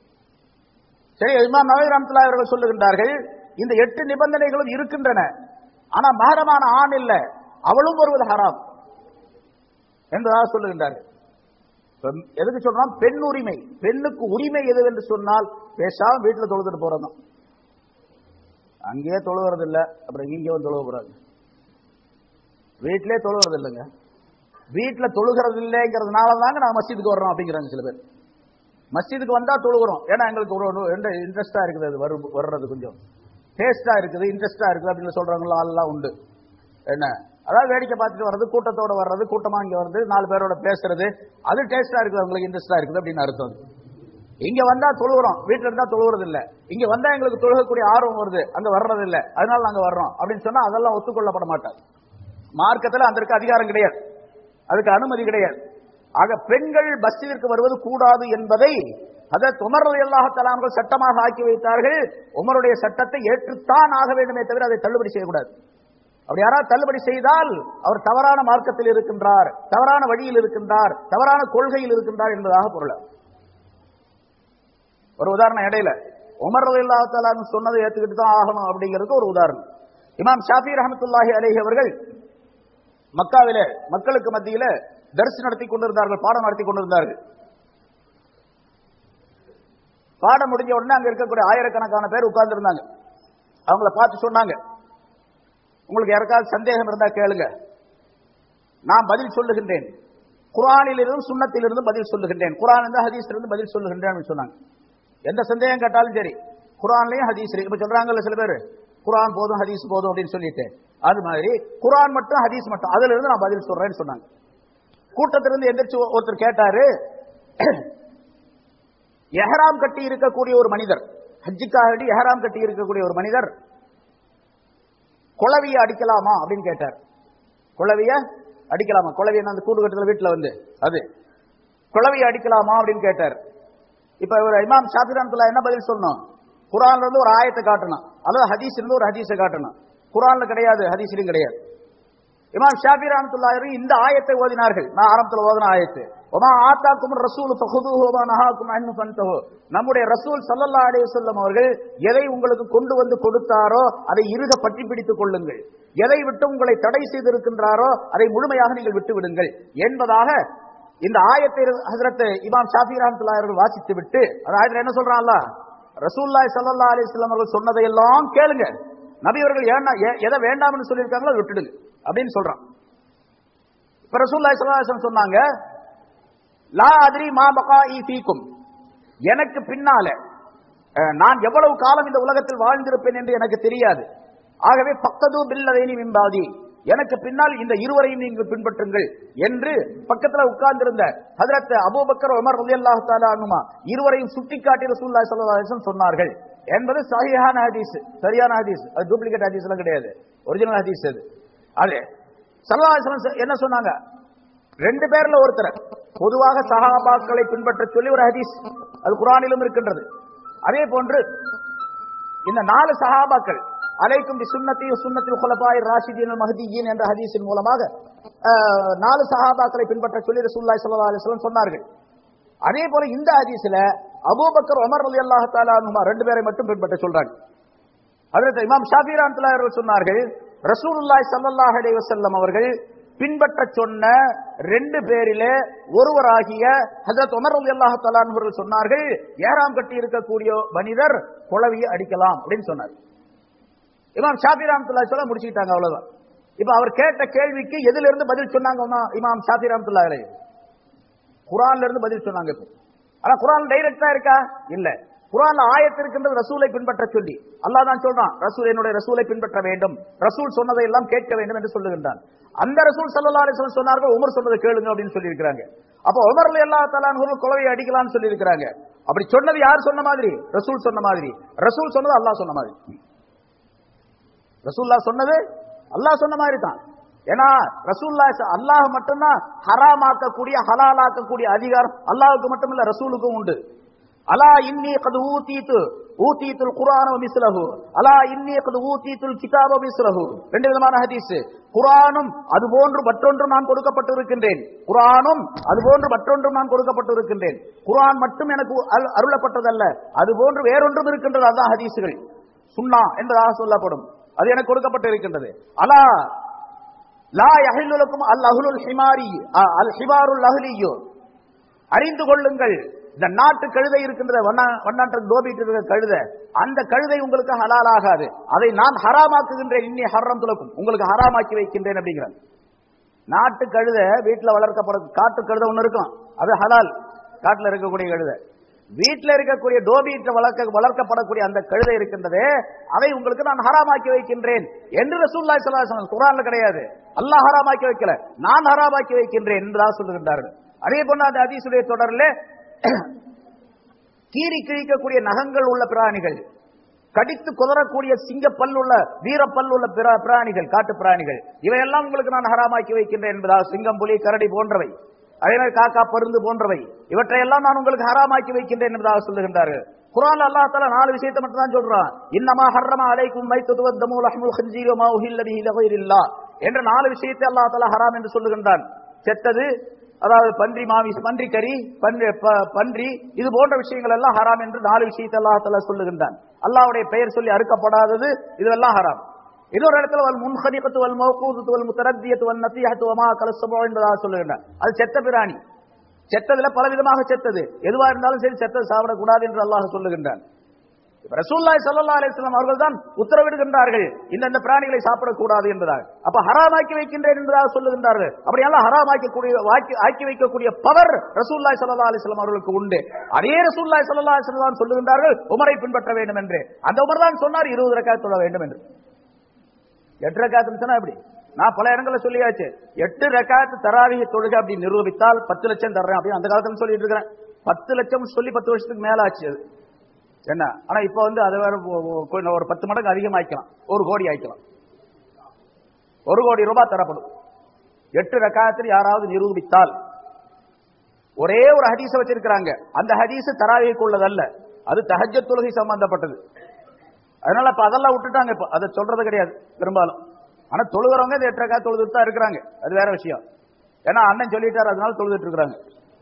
சரி இமாம் நவீர் ரம்துல்லா அவர்கள் சொல்லுகின்றார்கள் இந்த எட்டு நிபந்தனைகளும் இருக்கின்றன ஆனா மகரமான ஆண் இல்ல அவளும் வருவது ஹராம் என்பதாக சொல்லுகின்றார்கள் இப்ப எதுக்கு சொல்றோம் பெண் உரிமை பெண்ணுக்கு உரிமை எது என்று சொன்னால் பேசாம வீட்டுல தொழுதுட்டு போறதுதான் அங்கேயே தொழுகிறது இல்ல அப்புறம் இங்கே வந்து தொழுக போறாங்க வீட்டிலே தொழுகிறது இல்லைங்க வீட்டுல தொழுகிறது இல்லைங்கிறதுனால தாங்க நான் மஸ்ஜிதுக்கு வர்றோம் அப்படிங்கிறாங்க சில பேர் மஸ்ஜிதுக்கு வந்தா தொழுகிறோம் ஏன்னா எங்களுக்கு ஒரு இன்ட்ரெஸ்டா இருக்குது அது வரு வர்றது கொஞ்சம் டேஸ்டா இருக்குது இன்ட்ரெஸ்டா இருக்குது அப்படின்னு சொல்றவங்களா ஆள்லாம் உண்டு என்ன அதாவது வேடிக்கை பார்த்துட்டு வர்றது கூட்டத்தோட வர்றது கூட்டமா இங்க வர்றது நாலு பேரோட பேசுறது அது டேஸ்டா இருக்குது உங்களுக்கு இன்ட்ரெஸ்டா இருக்குது அப்படின்னு அர்த்தம் இங்க வந்தா தொழுகிறோம் வீட்டுல இருந்தா தொழுகிறது இல்ல இங்க வந்தா எங்களுக்கு தொழுகக்கூடிய ஆர்வம் வருது அங்க வர்றது இல்ல அதனால நாங்க வர்றோம் அப்படின்னு சொன்னா அதெல்லாம் ஒத்துக்கொள்ளப்பட மாட்டாது மார்க்கத்துல அதற்கு அதிகாரம் கிடையாது அதுக்கு அனுமதி கிடையாது ஆக பெண்கள் பஸ்ஸிற்கு வருவது கூடாது என்பதை அதற்கு உமர் அல்லாஹலாம்கள் சட்டமாக ஆக்கி வைத்தார்கள் உமருடைய சட்டத்தை ஏற்றுத்தான் ஆக வேண்டுமே தவிர அதை தள்ளுபடி செய்யக்கூடாது அப்படி யாராவது தள்ளுபடி செய்தால் அவர் தவறான மார்க்கத்தில் இருக்கின்றார் தவறான வழியில் இருக்கின்றார் தவறான கொள்கையில் இருக்கின்றார் என்பதாக பொருள் ஒரு உதாரணம் இடையில உமர் அல்லாஹாலு சொன்னதை ஏத்துக்கிட்டு தான் ஆகணும் அப்படிங்கிறது ஒரு உதாரணம் இமாம் ஷாஃபி ரஹமத்துல்லாஹி அலேஹி அவர்கள் மக்காவில மக்களுக்கு மத்தியில தரிசி நடத்தி கொண்டிருந்தார்கள் பாடம் நடத்தி கொண்டிருந்தார்கள் பாடம் முடிஞ்ச உடனே அங்க இருக்கக்கூடிய ஆயிரக்கணக்கான பேர் உட்கார்ந்து இருந்தாங்க அவங்கள பார்த்து சொன்னாங்க உங்களுக்கு யாருக்காவது சந்தேகம் இருந்தா கேளுங்க நான் பதில் சொல்லுகின்றேன் குரானிலிருந்து சுண்ணத்திலிருந்து பதில் சொல்லுகின்றேன் குரான் இருந்து ஹதீஸ்ல இருந்து பதில் சொல்லுகின்றேன் சொன்னாங்க எந்த சந்தேகம் கேட்டாலும் சரி குரான்லயும் ஹதீஸ் இப்ப சொல்றாங்கல்ல சில பேர் குரான் போதும் ஹதீஸ் போதும் அப்படின்னு சொல்லிட்டு அது மாதிரி குரான் மட்டும் ஹதீஸ் மட்டும் அதுல இருந்து நான் பதில் சொல்றேன்னு சொன்னாங்க கூட்டத்திலிருந்து எந்திரிச்சு ஒருத்தர் கேட்டாரு எஹராம் கட்டி இருக்கக்கூடிய ஒரு மனிதர் ஹஜ்ஜுக்காக எஹராம் கட்டி இருக்கக்கூடிய ஒரு மனிதர் குளவிய அடிக்கலாமா அப்படின்னு கேட்டார் குளவிய அடிக்கலாமா குளவிய அந்த கூடு கட்டுதல் வீட்டுல வந்து அது குளவிய அடிக்கலாமா அப்படின்னு கேட்டார் இப்ப இவர் இமாம் ஷாபிரான்துல்லா என்ன பதில் சொல்லணும் குரான்ல இருந்து ஒரு ஆயத்தை காட்டணும் அல்லது ஹதீஸ் இருந்து ஒரு ஹதீஸை காட்டணும் குரான்ல கிடையாது ஹதீஸ்லயும் கிடையாது இமாம் ஷாபி ரஹமத்துல்லா இந்த ஆயத்தை ஓதினார்கள் நான் ஆரம்பத்தில் ஓதின ஆயத்து ஒமா ஆத்தாக்கும் ரசூல் ஃபஹுதுஹு நஹாக்கும் அன்ஹு ஃபன்தஹு நம்முடைய ரசூல் ஸல்லல்லாஹு அலைஹி வஸல்லம் அவர்கள் எதை உங்களுக்கு கொண்டு வந்து கொடுத்தாரோ அதை இறுக பற்றி பிடித்துக் கொள்ளுங்கள் எதை விட்டு உங்களை தடை செய்திருக்கின்றாரோ அதை முழுமையாக நீங்கள் விட்டு விடுங்கள் என்பதாக இந்த ஆயத்தை ஹசரத் இமாம் ஷாஃபி ரஹமத்துல்லா அவர்கள் வாசித்து விட்டு அந்த ஆயத்துல என்ன சொல்றான்ல ரசூல்லாய் ஸல்லல்லாஹு அலைஹி வஸல்லம் அவர்கள் சொன்னதையெல்லாம் கேளுங்க நபி அவர்கள் ஏன்னா எதை வேண்டாம்னு சொல்லியிருக்காங்களோ அதை விட்டுடுங்க அப்படின்னு சொல்றான் இப்ப ரசூல்லாய் ஸல்லல்லாஹு சொன்னாங்க லா அதிரி மா பகாஇ ஃபீக்கும் எனக்கு பின்னால நான் எவ்வளவு காலம் இந்த உலகத்தில் வாழ்ந்திருப்பேன் என்று எனக்கு தெரியாது ஆகவே பக்கது பில்லதைனி மிம்பாதி எனக்கு பின்னால் இந்த இருவரையும் நீங்கள் பின்பற்றுங்கள் என்று பக்கத்தில் உட்கார்ந்திருந்த ஹதரத் அபூபக்கர் உமர் ரலியல்லாஹு தஆலா அன்ஹுமா இருவரையும் சுட்டிக்காட்டி ரசூலுல்லாஹி ஸல்லல்லாஹு அலைஹி வஸல்லம் சொன்னார்கள் என்பது சஹீஹான ஹதீஸ் சரியான ஹதீஸ் அது டூப்ளிகேட் ஹதீஸ் எல்லாம் கிடையாது ஒரிஜினல் ஹதீஸ் அது அது ஸல்லல்லாஹு அலைஹி வஸல்லம் என்ன சொன்னாங்க ரெண்டு பேர்ல ஒருத்தர் பொதுவாக சஹாபாக்களை பின்பற்ற சொல்லி ஒரு ஹதீஸ் அது குரானிலும் இருக்கின்றது அதே போன்று இந்த நாலு சஹாபாக்கள் அலைக்கும் பி சுன்னத்தி சுன்னத்தில் குலபாய் ராஷிதீன் மஹதியின் என்ற ஹதீஸின் மூலமாக நாலு சஹாபாக்களை பின்பற்ற சொல்லி ரசூல்லாய் சல்லா அலிஸ்லாம் சொன்னார்கள் அதே போல இந்த ஹதீஸ்ல அபூபக்கர் உமர் அலி அல்லாஹ் தாலா ரெண்டு பேரை மட்டும் பின்பற்ற சொல்றாங்க அதற்கு இமாம் ஷாஃபி ரஹ்மத்துல்லாஹி அவர்கள் சொன்னார்கள் ரசூலுல்லாஹி ஸல்லல்லாஹு அலைஹி வஸல்லம் அவர்கள் பின்பற்ற சொன்ன ரெண்டு பேரிலே ஒருவராகிய ஹஜரத் உமர் ரலியல்லாஹு தஆலா அவர்கள் சொன்னார்கள் ஏறாம் கட்டி இருக்கக்கூடிய மனிதர் குளவியை அடிக்கலாம் அப்படின்னு சொன்னார் இமாம் ஷாஃபி ரஹ்மத்துல்லாஹி சொல்ல முடிச்சுக்கிட்டாங்க அவ்வளவுதான் இப்ப அவர் கேட்ட கேள்விக்கு எதில இருந்து பதில் சொன்னாங்க இமாம் ஷாஃபி ரஹ்மத்துல்லாஹி அலைஹி குரான்ல இருந்து பதில் சொன்னாங்க இப்போ ஆனா குரான் டைரக்டா இருக்கா இல்ல குரான்ல ஆயத்து இருக்கின்றது ரசூலை பின்பற்ற சொல்லி அல்லாஹ் தான் சொல்றான் ரசூல் என்னுடைய ரசூலை பின்பற்ற வேண்டும் ரசூல் சொன்னதை எல்லாம் கேட்க வேண்டும் என்று சொல்லுகின்றான் அந்த ரசூல் சல்லா அலிஸ்லாம் சொன்னார்கள் உமர் சொன்னதை கேளுங்க அப்படின்னு சொல்லி இருக்கிறாங்க அப்ப உமர்ல எல்லா தலான்களும் குலவை அடிக்கலாம்னு சொல்லி இருக்கிறாங்க அப்படி சொன்னது யார் சொன்ன மாதிரி ரசூல் சொன்ன மாதிரி ரசூல் சொன்னது அல்லாஹ் சொன்ன மாதிரி ரசூல்லா சொன்னது அல்லாஹ் சொன்ன மாதிரி தான் ஏன்னா ரசூல்லா அல்லாஹ் மட்டும்தான் ஹராமாக்கக்கூடிய ஹலாலாக்கக்கூடிய அதிகாரம் அல்லாஹுக்கு மட்டும் இல்ல ரசூலுக்கும் உண்டு அலா இன்னி கது ஊத்தீத்து ஊத்தீத்துல் குரான மிஸ்லஹு அலா இன்னி கது ஊத்தீத்துல் கிதாப மிஸ்லஹு ரெண்டு விதமான ஹதீஸ் குரானும் அது போன்று மற்றொன்றும் நான் கொடுக்கப்பட்டு இருக்கின்றேன் குரானும் அது போன்று மற்றொன்றும் நான் கொடுக்கப்பட்டு இருக்கின்றேன் குரான் மட்டும் எனக்கு அருளப்பட்டதல்ல அது போன்று வேறொன்றும் இருக்கின்றது அதான் ஹதீஸுகள் சுன்னா என்பதாக சொல்லப்படும் அது எனக்கு கொடுக்கப்பட்டு இருக்கின்றது அலா லா யஹில்லுலக்கும் அல் அஹ்லுல் ஹிமாரி அல் ஹிமாருல் அஹ்லியோ அறிந்து கொள்ளுங்கள் இந்த நாட்டு கழுதை இருக்கின்ற வண்ணாற்ற டோபிட்டு இருக்கிற கழுதை அந்த கழுதை உங்களுக்கு ஹலால் ஆகாது அதை நான் ஹராமாக்குகின்றேன் இன்னி ஹரம் துலக்கும் உங்களுக்கு ஹராமாக்கி வைக்கின்றேன் அப்படிங்கிறார் நாட்டு கழுதை வீட்டில் வளர்க்கப்படும் காட்டு கழுதை ஒன்று இருக்கும் அது ஹலால் காட்டில் இருக்கக்கூடிய கழுதை வீட்டில் இருக்கக்கூடிய டோபீட்ட வளர்க்க வளர்க்கப்படக்கூடிய அந்த கழுதை இருக்கின்றதே அதை உங்களுக்கு நான் ஹராமாக்கி வைக்கின்றேன் என்று ரசூல்லாய் ஸல்லல்லாஹு குரான்ல கிடையாது அல்லாஹ் ஹராமாக்கி வைக்கல நான் ஹராமாக்கி வைக்கின்றேன் என்றுதான் சொல்லுகின்றார்கள் அதே போன்று அந்த ஹதீஸுடைய தொடரில் கீறி கிழிக்கக்கூடிய நகங்கள் உள்ள பிராணிகள் கடித்து குதறக்கூடிய சிங்க பல்லுள்ள வீர பல்லுள்ள பிர- பிராணிகள் காட்டு பிராணிகள் இவையெல்லாம் உங்களுக்கு நான் ஹராமாக்கி வைக்கின்றேன் என்பதாக சிங்கம் புலி கரடி போன்றவை அதே மாதிரி காக்கா பருந்து போன்றவை இவற்றையெல்லாம் நான் உங்களுக்கு ஹராமாக்கி வைக்கின்றேன் என்பதாக சொல்லுகின்றார்கள் குரான் அல்லாஹ் தஆலா நாலு விஷயத்தை மட்டும் தான் சொல்றான் இன்னமா ஹர்ரமா அலைக்கும் மைத்தது வத்தமு லஹ்முல் ஹின்ஜீர் வமா உஹில்ல பிஹி லகைரில்லா என்ற நாலு விஷயத்தை அல்லாஹ் தஆலா ஹராம் என்று சொல்லுகின்றான் செத்தது அதாவது பன்றி மாமி பன்றி கறி பன்றி ப- பன்றி இது போன்ற விஷயங்கள் எல்லாம் ஹராம் என்று நாலு விஷயத்தை அல்லாஹ் தஆலா சொல்லுகின்றான் அல்லாஹ்வுடைய பெயர் சொல்லி அறுக்கப்படாதது இதெல்லாம் ஹராம் இன்னொரு இடத்துல வல் முன்ஹனிகத்து வல் மௌகூதத்து வல் முத்தரத்தியத்து வல் நத்தியஹத்து வமா கலசபோ என்பதாக சொல்லுகின்றான் அது செத்த பிராணி செத்ததுல பல விதமாக செத்தது எதுவா இருந்தாலும் சரி செத்தது சாப்பிடக்கூடாது என்று அல்லாஹ் சொல்லுகின்றான் இப்ப ரசூலுல்லாஹி ஸல்லல்லாஹு அலைஹி வஸல்லம் அவர்கள் தான் உத்தரவிடுகின்றார்கள் இந்த இந்த பிராணிகளை சாப்பிடக்கூடாது என்பதாக அப்ப ஹராமாக்கி வைக்கின்றேன் என்பதாக சொல்லுகின்றார்கள் அப்படியெல்லாம் ஹராமாக்கக்கூடிய வாக்கி ஆக்கி வைக்கக்கூடிய பவர் ரசூலுல்லாஹி ஸல்லல்லாஹு அலைஹி வஸல்லம் அவர்களுக்கு உண்டு அதே ரசூலுல்லாஹி ஸல்லல்லாஹு அலைஹி வஸல்லம் சொல்லுகின்றார்கள் உமரை பின்பற்ற வேண்டும் என்று அந்த உமர் தான் சொன்னார் 20 ரக்காத் தொழ வேண்டும் என்று எட்டு ரக்காத்து சொன்னா எப்படி நான் பல இடங்கள்ல சொல்லியாச்சு எட்டு ரக்காத்து தராவிக தொழுகை அப்படி நிரூபித்தால் பத்து லட்சம் தர்றேன் அப்படின்னு அந்த காலத்துல சொல்லிட்டு இருக்கிறேன் பத்து லட்சம் சொல்லி பத்து வருஷத்துக்கு மேல ஆச்சு அது என்ன ஆனா இப்ப வந்து அதை வேற ஒ- ஒ- கொஞ்சம் ஒரு பத்து மடங்கு அதிகமாக்கலாம் ஒரு கோடி ஆயிக்கலாம் ஒரு கோடி ரூபாய் தரப்படும் எட்டு ரக்காத்தில் யாராவது நிரூபித்தால் ஒரே ஒரு ஹதீஸ வச்சிருக்கிறாங்க அந்த ஹதீஸ் தராவிக்கு உள்ளதல்ல அது தஹஜ்ஜத் தொழுகை சம்பந்தப்பட்டது அதனால இப்ப அதெல்லாம் விட்டுட்டாங்க இப்ப அதை சொல்றது கிடையாது பெரும்பாலும் ஆனா தொழுகிறவங்க இந்த எட்டு ரக்காத் தொழுதுட்டு தான் இருக்கிறாங்க அது வேற விஷயம் ஏன்னா அண்ணன் சொல்லிட்டாரு அதனால தொழுதுட்டு இருக்கிறாங்க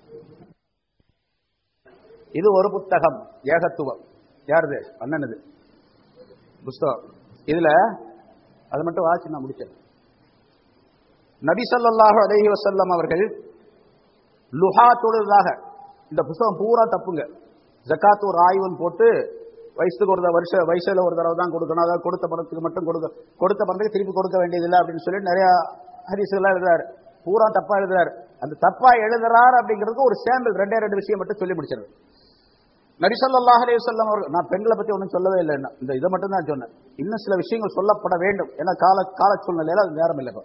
இது ஒரு புத்தகம் ஏகத்துவம் யாருது அண்ணனுது புஸ்தகம் இதுல அது மட்டும் வாசி நான் முடிச்சேன் நபி ஸல்லல்லாஹு அலைஹி வஸல்லம் அவர்கள் லுஹா தொழுதாக இந்த புஸ்தகம் பூரா தப்புங்க ஜக்காத் ஒரு ஆய்வுன்னு போட்டு வயசுக்கு ஒரு தடவை, வருஷ வயசுல ஒரு தடவை தான் கொடுக்கணும் அதாவது கொடுத்த பணத்துக்கு மட்டும் கொடுக்க கொடுத்த பணத்துக்கு திருப்பி கொடுக்க வேண்டியதில்லை அப்படின்னு சொல்லி நிறைய ஹரிசுலாம் எழுதுறாரு பூரா தப்பா எழுதுறாரு அந்த தப்பா எழுதுறாரு அப்படிங்கிறதுக்கு ஒரு சாம்பிள் ரெண்டே ரெண்டு விஷயம் மட்டும் சொல்லி முடிச்சிருது நபிசல்லாஹ் அலைஹி வஸல்லம் அவர்கள் நான் பெண்களை பத்தி ஒன்றும் சொல்லவே இல்லை இன்னும். இந்த இதை மட்டும் தான் சொன்னேன் இன்னும் சில விஷயங்கள் சொல்லப்பட வேண்டும் ஏன்னா கால கால சூழ்நிலையில அது நேரம் இல்லை இப்போ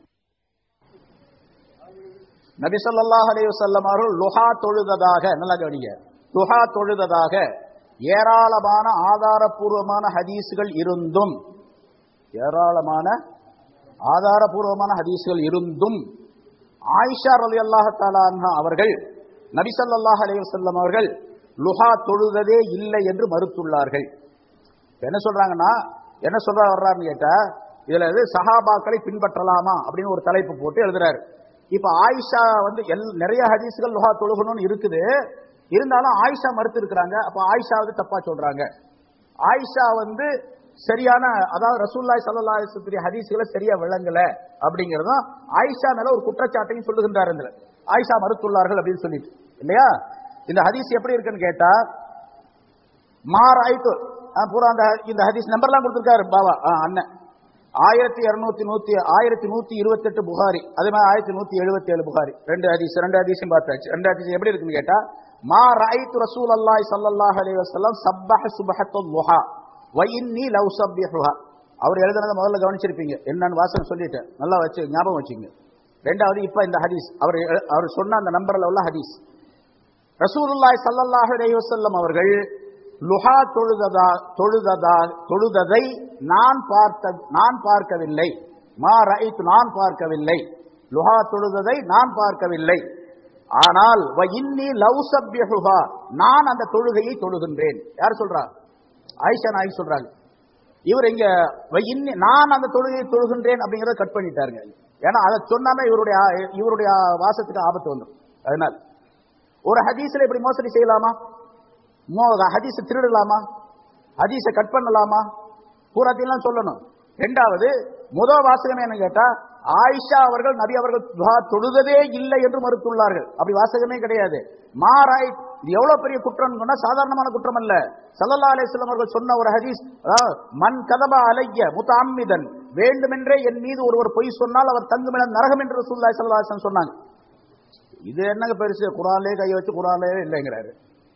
நபி ஸல்லல்லாஹு அலைஹி வஸல்லம் அவர்கள் லுஹா தொழுததாக நல்லா கவனிங்க லுஹா தொழுததாக ஏராளமான ஆதாரபூர்வமான ஹதீஸ்கள் இருந்தும் ஏராளமான ஆதாரபூர்வமான ஹதீஸ்கள் இருந்தும் ஆயிஷா ரலியல்லாஹு தஆலா அன்ஹா அவர்கள் நபி ஸல்லல்லாஹு அலைஹி வஸல்லம் அவர்கள் லுஹா தொழுததே இல்லை என்று மறுத்துள்ளார்கள் இப்ப என்ன சொல்றாங்கன்னா என்ன சொல்ற வர்றாருன்னு கேட்டா இதுல இது சஹாபாக்களை பின்பற்றலாமா அப்படின்னு ஒரு தலைப்பு போட்டு எழுதுறாரு இப்ப ஆயிஷா வந்து எல் நிறைய ஹதீஸ்கள் லுஹா தொழுகணும்னு இருக்குது இருந்தாலும் ஆயிஷா மறுத்து இருக்கிறாங்க அப்ப ஆயிஷா வந்து தப்பா சொல்றாங்க ஆயிஷா வந்து சரியான அதாவது ரசூல்லாய் சல்லா அலிஸ்லத்துடைய ஹதீஸ்களை சரியா விளங்கல அப்படிங்கறதும் ஆயிஷா மேல ஒரு குற்றச்சாட்டையும் சொல்லுகின்றார் இதுல ஆயிஷா மறுத்துள்ளார்கள் அப்படின்னு சொல்லிட்டு இல்லையா இந்த ஹதீஸ் எப்படி இருக்குன்னு கேட்டா மாறாய்த்து பூரா அந்த இந்த ஹதீஸ் நம்பர்லாம் கொடுத்திருக்காரு பாபா ஆ, அண்ணன் ஆயிரத்தி இருநூத்தி நூத்தி ஆயிரத்தி நூத்தி இருபத்தி எட்டு புகாரி அதே மாதிரி ஆயிரத்தி நூத்தி எழுபத்தி ஏழு புகாரி ரெண்டு ஹதீஸ் ரெண்டு ஹதீஸும் பார்த்தாச்சு ரெண்டு ஹதீஸ் எப்படி இருக்குன்னு கேட்டா மா ராய்த்து ரசூல் அல்லாஹ் ஸல்லல்லாஹு அலைஹி வஸல்லம் சப்பஹ சுபஹத்துல் லுஹா வ இன்னி லவ் சப்பிஹுஹா அவர் எழுதுனதை முதல்ல கவனிச்சிருப்பீங்க என்னன்னு வாசல் சொல்லிட்டேன் நல்லா வச்சு ஞாபகம் வச்சுங்க ரெண்டாவது இப்ப இந்த ஹதீஸ் அவர் எழு- அவர் சொன்ன அந்த நம்பர்ல உள்ள ஹதீஸ் ரசூலுல்லாஹி ஸல்லல்லாஹு அலைஹி வஸல்லம் அவர்கள் லுஹா தொழுததா தொழுததா தொழுததை நான் பார்த்த நான் பார்க்கவில்லை மா ரஐத் நான் பார்க்கவில்லை லுஹா தொழுததை நான் பார்க்கவில்லை ஆனால் வ இன்னி லவ் சப்யஹுஹா நான் அந்த தொழுகையை தொழுகின்றேன் யார் சொல்றா ஆயிஷா நாயகி சொல்றாங்க இவர் இங்க வ இன்னி நான் அந்த தொழுகையை தொழுகின்றேன் அப்படிங்கறத கட் பண்ணிட்டாருங்க ஏன்னா அதை சொன்னாமே இவருடைய இவருடைய வாசத்துக்கு ஆபத்து வந்துடும் அதனால ஒரு ஹதீஸ்ல இப்படி மோசடி செய்யலாமா மோ- ஹதீஸை திருடலாமா ஹதீஸை கட் பண்ணலாமா பூராத்தையும் சொல்லணும் ரெண்டாவது முதல் வாசகம் என்ன கேட்டா ஆயிஷா அவர்கள் நபி அவர்கள் துஹா தொழுததே இல்லை என்று மறுத்துள்ளார்கள் அப்படி வாசகமே கிடையாது மாறாய் இது எவ்வளவு பெரிய குற்றம் சொன்னா சாதாரணமான குற்றம் அல்ல சல்லல்லா அலிஸ்லாம் அவர்கள் சொன்ன ஒரு ஹதீஸ் அதாவது, மன் கதபா அலைய முத்தாமிதன் வேண்டுமென்றே என் மீது ஒருவர் பொய் சொன்னால் அவர் தங்குமிடம் நரகம் என்று ரசூலுல்லாஹி ஸல்லல்லாஹு அலைஹி வஸல்லம் சொன்னாங்க இது என்னங்க பெருசு குரான்லயே கை வச்சு குரான்லயே இல்லைங்கிறாரு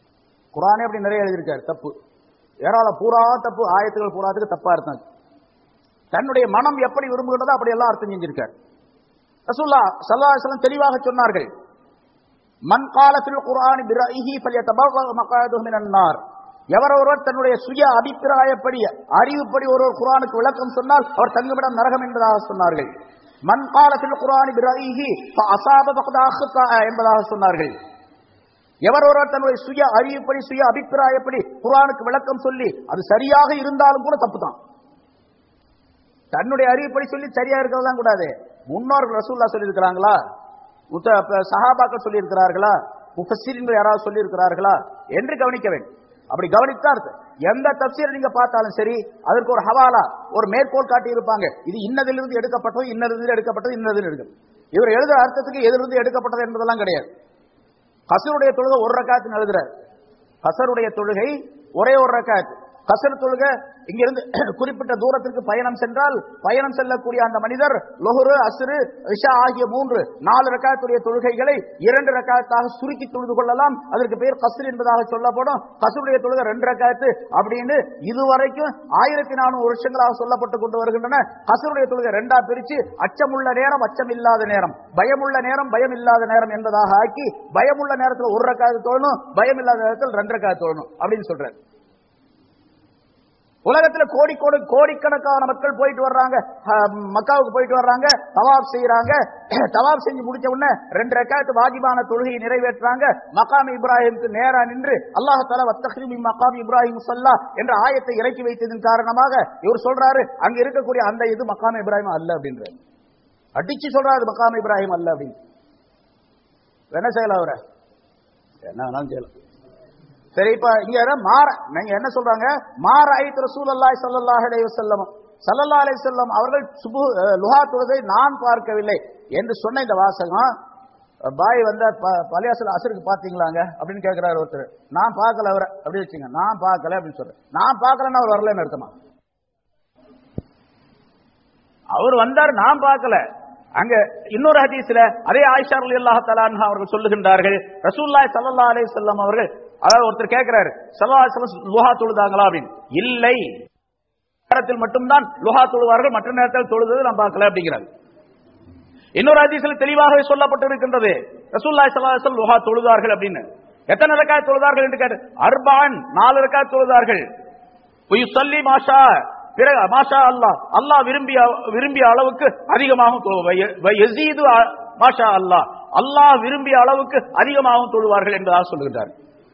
குரானே அப்படி நிறைய எழுதியிருக்காரு தப்பு ஏராள பூரா தப்பு ஆயத்துகள் பூராத்துக்கு தப்பா இருந்தாங்க தன்னுடைய மனம் எப்படி விரும்புகிறதோ அப்படி எல்லாம் அர்த்தம் செஞ்சிருக்கார் ரசூல்லா சல்லா அலிஸ்லாம் தெளிவாக சொன்னார்கள் மன் காலத்தில் குரானி பிரஹி ஃபல்யதபவ்வ மகாதுஹு மினன் நார் எவரொருவர் தன்னுடைய சுய அபிப்பிராயப்படி அறிவுப்படி ஒருவர் குரானுக்கு விளக்கம் சொன்னால் அவர் தங்குமிடம் நரகம் என்பதாக சொன்னார்கள் மன் காலத்தில் குரானி பிரஹி ஃபஅஸாப ஃபகத் அஹ்தா என்பதாக சொன்னார்கள் எவர் ஒருவர் தன்னுடைய சுய அறிவுப்படி சுய அபிப்பிராயப்படி குரானுக்கு விளக்கம் சொல்லி அது சரியாக இருந்தாலும் கூட தப்பு தான் தன்னுடைய அறிவுப்படி சொல்லி சரியா இருக்கிறதெல்லாம் கூடாது முன்னோர்கள் ரசூல்லா சொல்லி இருக்கிறாங்களா சஹாபாக்கள் சொல்லி இருக்கிறார்களா முஃபஸிரின்கள் யாராவது சொல்லி இருக்கிறார்களா என்று கவனிக்க வேண்டும் அப்படி கவனித்தா அர்த்தம் எந்த தப்சீரை நீங்க பார்த்தாலும் சரி அதற்கு ஒரு ஹவாலா ஒரு மேற்கோள் காட்டி இருப்பாங்க இது இன்னதிலிருந்து எடுக்கப்பட்டது இன்னதிலிருந்து எடுக்கப்பட்டது இன்னதிலிருந்து எடுக்கும் இவர் எழுதுற அர்த்தத்துக்கு எதிலிருந்து எடுக்கப்பட்டது என்பதெல்லாம் கிடையாது கசருடைய தொழுகை ஒரு ரக்காத்து எழுதுறார் கசருடைய தொழுகை ஒரே ஒரு ரக்காத் கசர் தொழுகை இங்கிருந்து குறிப்பிட்ட தூரத்திற்கு பயணம் சென்றால் பயணம் செல்லக்கூடிய அந்த மனிதர் லொஹுரு அசுரு இஷா ஆகிய மூன்று நாலு ரக்காத்துடைய தொழுகைகளை இரண்டு ரக்காத்தாக சுருக்கி தொழுது கொள்ளலாம் அதற்கு பேர் கசர் என்பதாக சொல்லப்படும் கசருடைய தொழுகை ரெண்டு ரக்காத்து அப்படின்னு இதுவரைக்கும் ஆயிரத்தி நானூறு வருஷங்களாக சொல்லப்பட்டு கொண்டு வருகின்றன கசருடைய தொழுகை ரெண்டா பிரிச்சு அச்சமுள்ள நேரம் அச்சம் இல்லாத நேரம் பயமுள்ள நேரம் பயம் இல்லாத நேரம் என்பதாக ஆக்கி பயமுள்ள நேரத்தில் ஒரு ரக்காத்து தொழணும் பயம் இல்லாத நேரத்தில் ரெண்டு ரக்காத்து தொழணும் அப்படின்னு சொல்றாரு உலகத்துல கோடி கோடி கோடிக்கணக்கான மக்கள் போயிட்டு வர்றாங்க மக்காவுக்கு போயிட்டு வர்றாங்க தவாப் செய்யறாங்க தவாப் செஞ்சு முடிச்ச உடனே ரெண்டு ரெக்காத்து வாஜிபான தொழுகையை நிறைவேற்றுறாங்க மகாம் இப்ராஹிமுக்கு நேரா நின்று அல்லாஹ் தலா வத்தஹ்ரீமி மகாம் இப்ராஹிம் சல்லா என்ற ஆயத்தை இறக்கி வைத்ததன் காரணமாக இவர் சொல்றாரு அங்க இருக்கக்கூடிய அந்த இது மக்காம் இப்ராஹிம் அல்ல அப்படின்றாரு அடிச்சு சொல்றாரு மக்காம் இப்ராஹிம் அல்ல அப்படின்னு என்ன செய்யலாம் அவரை என்ன வேணாலும் செய்யலாம் சரி இப்ப இங்க மாற நீங்க என்ன சொல்றாங்க மாற ஐத் ரசூல் அல்லாஹ் சல்லாஹ் அலைஹி வஸல்லம் சல்லல்லாஹு அலைஹி வஸல்லம் அவர்கள் சுபு லுஹா தொழுதை நான் பார்க்கவில்லை என்று சொன்ன இந்த வாசகம் பாய் வந்த பழையாசல் அசருக்கு பாத்தீங்களாங்க அப்படின்னு கேட்கிறாரு ஒருத்தர் நான் பார்க்கல அவரை அப்படி வச்சுங்க நான் பார்க்கல அப்படின்னு சொல்றேன் நான் பார்க்கலன்னு அவர் வரலன்னு அர்த்தமா அவர் வந்தார் நான் பார்க்கல அங்க இன்னொரு ஹதீஸ்ல அதே ஆயிஷா ரலியல்லாஹு தஆலா அன்ஹா அவர்கள் சொல்லுகின்றார்கள் ரசூலுல்லாஹி ஸல்லல்லாஹு அலைஹி வஸல்லம் அவர்கள் அதாவது ஒருத்தர் கேட்கிறாரு ஸல்லல்லாஹு அலைஹி வஸல்லம் லுஹா தொழுதாங்களா அப்படின்னு இல்லை நேரத்தில் மட்டும்தான் லுஹா தொழுவார்கள் மற்ற நேரத்தில் தொழுதது நான் பார்க்கல அப்படிங்கிறார் இன்னொரு ஹதீஸ்ல தெளிவாகவே சொல்லப்பட்டு இருக்கின்றது ரசூலுல்லாஹி ஸல்லல்லாஹு அலைஹி வஸல்லம் லுஹா தொழுதார்கள் அப்படின்னு எத்தனை ரக்காத் தொழுதார்கள் என்று கேட்டு அர்பான் நாலு ரக்காத் தொழுதார்கள் சொல்லி மாஷா பிறகு மாஷா அல்லாஹ் அல்லாஹ் விரும்பிய விரும்பிய அளவுக்கு அதிகமாகவும் தொழுவது மாஷா அல்லாஹ் அல்லாஹ் விரும்பிய அளவுக்கு அதிகமாகவும் தொழுவார்கள் என்பதாக சொல்லுகின்றார்